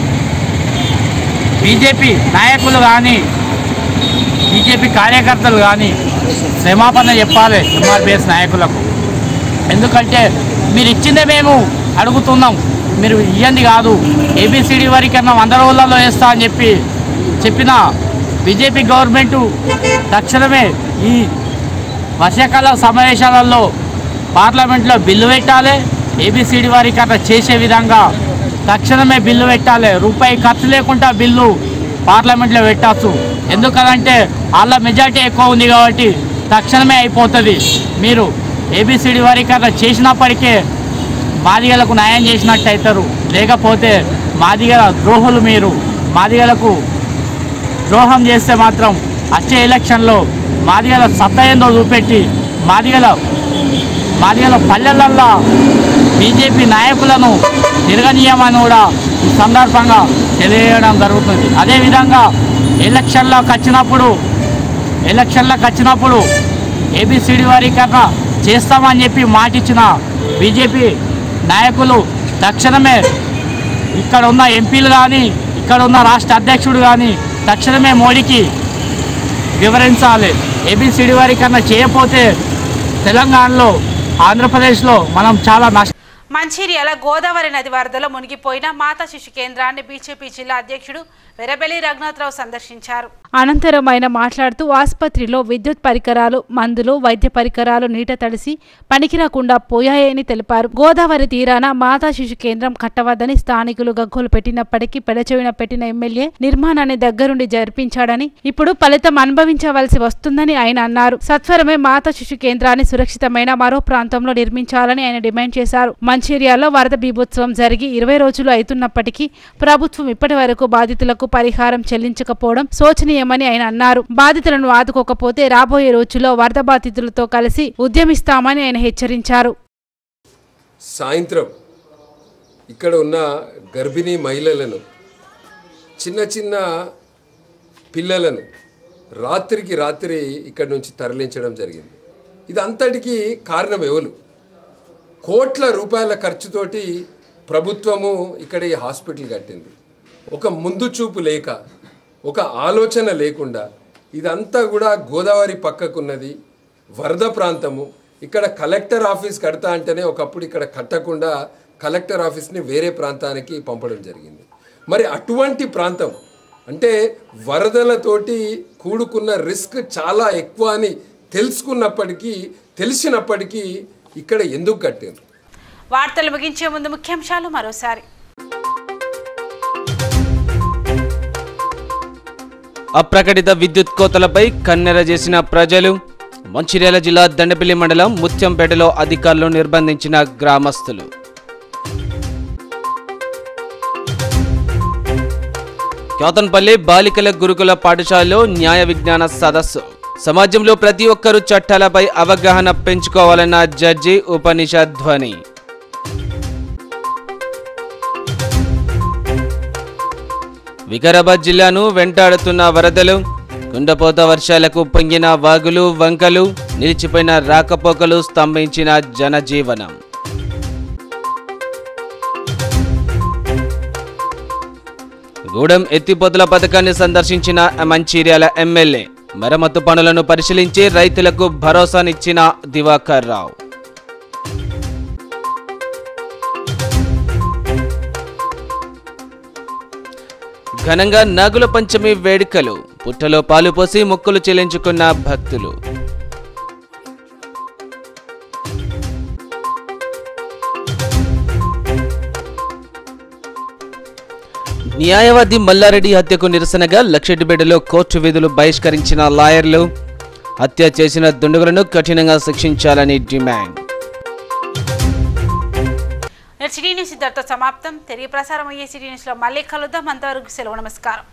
బీజేపీ నాయకులు కానీ బీజేపీ కార్యకర్తలు కానీ క్షమాపణ చెప్పాలి ఎంఆర్పిఎస్ నాయకులకు ఎందుకంటే మీరు ఇచ్చిందే మేము అడుగుతున్నాం మీరు ఇవ్వండి కాదు ఏబిసిడి వరకన్నా వంద రోజులలో వేస్తా అని చెప్పి చెప్పిన బీజేపీ గవర్నమెంటు తక్షణమే ఈ వర్షాకాల సమావేశాలలో పార్లమెంట్లో బిల్లు పెట్టాలి ఏబిసిడి వారికి అట్లా చేసే విధంగా తక్షణమే బిల్లు పెట్టాలి రూపాయి ఖర్చు లేకుండా బిల్లు పార్లమెంట్లో పెట్టచ్చు ఎందుకనంటే వాళ్ళ మెజార్టీ ఎక్కువ ఉంది కాబట్టి తక్షణమే అయిపోతుంది మీరు ఏబిసిడి వారికి అట్లా చేసినప్పటికే మాదిగలకు న్యాయం చేసినట్టు అవుతారు లేకపోతే మాదిగల ద్రోహులు మీరు మాదిగలకు ద్రోహం చేస్తే మాత్రం వచ్చే ఎలక్షన్లో మాదిగల సత్తా ఏందో చూపెట్టి మాదిగల మాదిగల పల్లెలల్లో బీజేపీ నాయకులను తిరగనీయమని కూడా ఈ సందర్భంగా తెలియజేయడం జరుగుతుంది అదేవిధంగా ఎలక్షన్లోకి వచ్చినప్పుడు ఎలక్షన్లకు వచ్చినప్పుడు ఏబిసిడి వారీకరణ చేస్తామని చెప్పి మాటిచ్చిన బీజేపీ నాయకులు తక్షణమే ఇక్కడ ఉన్న ఎంపీలు కానీ ఇక్కడ ఉన్న రాష్ట్ర అధ్యక్షుడు కానీ తక్షణమే మోడీకి వివరించాలి ఏబిసిడి వారీకరణ చేయకపోతే తెలంగాణలో ఆంధ్రప్రదేశ్లో మనం చాలా నష్ట మంచిర్యాల గోదావరి నది వరదలో మునిగిపోయిన మాతా శిశు కేంద్రాన్ని బీజేపీ జిల్లా అధ్యక్షుడు వెరబెల్లి రఘునాథరావు సందర్శించారు అనంతరం ఆయన మాట్లాడుతూ ఆసుపత్రిలో విద్యుత్ పరికరాలు మందులు వైద్య పరికరాలు నీట తడిసి పనికిరాకుండా పోయాయని తెలిపారు గోదావరి తీరాన మాతా శిశు కేంద్రం కట్టవద్దని స్థానికులు గగ్గోలు పెట్టినప్పటికీ పెడచెవిన పెట్టిన ఎమ్మెల్యే నిర్మాణాన్ని దగ్గరుండి జరిపించాడని ఇప్పుడు ఫలితం అనుభవించవలసి వస్తుందని ఆయన అన్నారు సత్వరమే మాతా శిశు కేంద్రాన్ని సురక్షితమైన మరో ప్రాంతంలో నిర్మించాలని ఆయన డిమాండ్ చేశారు మంచిర్యాలలో వరద బీభోత్సవం జరిగి ఇరవై రోజులు అవుతున్నప్పటికీ ప్రభుత్వం ఇప్పటి వరకు బాధితులకు పరిహారం చెల్లించకపోవడం శోచనీయమని ఆయన అన్నారు బాధితులను ఆదుకోకపోతే రాబోయే రోజుల్లో వరద బాధితులతో కలిసి ఉద్యమిస్తామని ఆయన హెచ్చరించారు సాయంత్రం ఇక్కడ ఉన్న గర్భిణీ మహిళలను చిన్న చిన్న పిల్లలను రాత్రికి రాత్రి ఇక్కడ నుంచి తరలించడం జరిగింది ఇది అంతటికీ కారణం ఎవరు కోట్ల రూపాయల ఖర్చుతోటి ప్రభుత్వము ఇక్కడ ఈ హాస్పిటల్ కట్టింది ఒక ముందు చూపు లేక ఒక ఆలోచన లేకుండా ఇదంతా కూడా గోదావరి పక్కకున్నది వరద ప్రాంతము ఇక్కడ కలెక్టర్ ఆఫీస్ కడతా అంటేనే ఒకప్పుడు ఇక్కడ కట్టకుండా కలెక్టర్ ఆఫీస్ని వేరే ప్రాంతానికి పంపడం జరిగింది మరి అటువంటి ప్రాంతం అంటే వరదలతోటి కూడుకున్న రిస్క్ చాలా ఎక్కువ అని తెలుసుకున్నప్పటికీ తెలిసినప్పటికీ ఇక్కడ ఎందుకు కట్టారు వార్తలు ముగించే ముందు ముఖ్యాంశాలు మరోసారి అప్రకటిత విద్యుత్ కోతలపై కన్నెర చేసిన ప్రజలు మంచిర్యాల జిల్లా దండపల్లి మండలం ముత్యంపేటలో అధికారులు నిర్బంధించిన గ్రామస్తులు కేతన్పల్లి బాలికల గురుకుల పాఠశాలలో న్యాయ విజ్ఞాన సదస్సు సమాజంలో ప్రతి ఒక్కరూ చట్టాలపై అవగాహన పెంచుకోవాలన్న జడ్జి ఉపనిషద్ ధ్వని వికారాబాద్ జిల్లాను వెంటాడుతున్న వరదలు కుండపోత వర్షాలకు పొంగిన వాగులు వంకలు నిలిచిపోయిన రాకపోకలు స్తంభించిన జనజీవనం గూడెం ఎత్తిపోతల పథకాన్ని సందర్శించిన మంచిర్యాల ఎమ్మెల్యే మరమ్మతు పనులను పరిశీలించి రైతులకు భరోసానిచ్చిన దివాకర్ రావు ఘనంగా నాగుల పంచమి వేడుకలు పుట్టలో పాలు పోసి మొక్కులు చెల్లించుకున్న భక్తులు న్యాయవాది మల్లారెడ్డి హత్యకు నిరసనగా లక్షటిబేటలో కోర్టు విధులు బహిష్కరించిన లాయర్లు హత్య చేసిన దుండగులను కఠినంగా శిక్షించాలని డిమాండ్ సిటీ న్యూస్ ఇంతటితో సమాప్తం తిరిగి ప్రసారం అయ్యే సిటీ న్యూస్లో మళ్ళీ కలుద్దాం అంతవరకు సెలవు నమస్కారం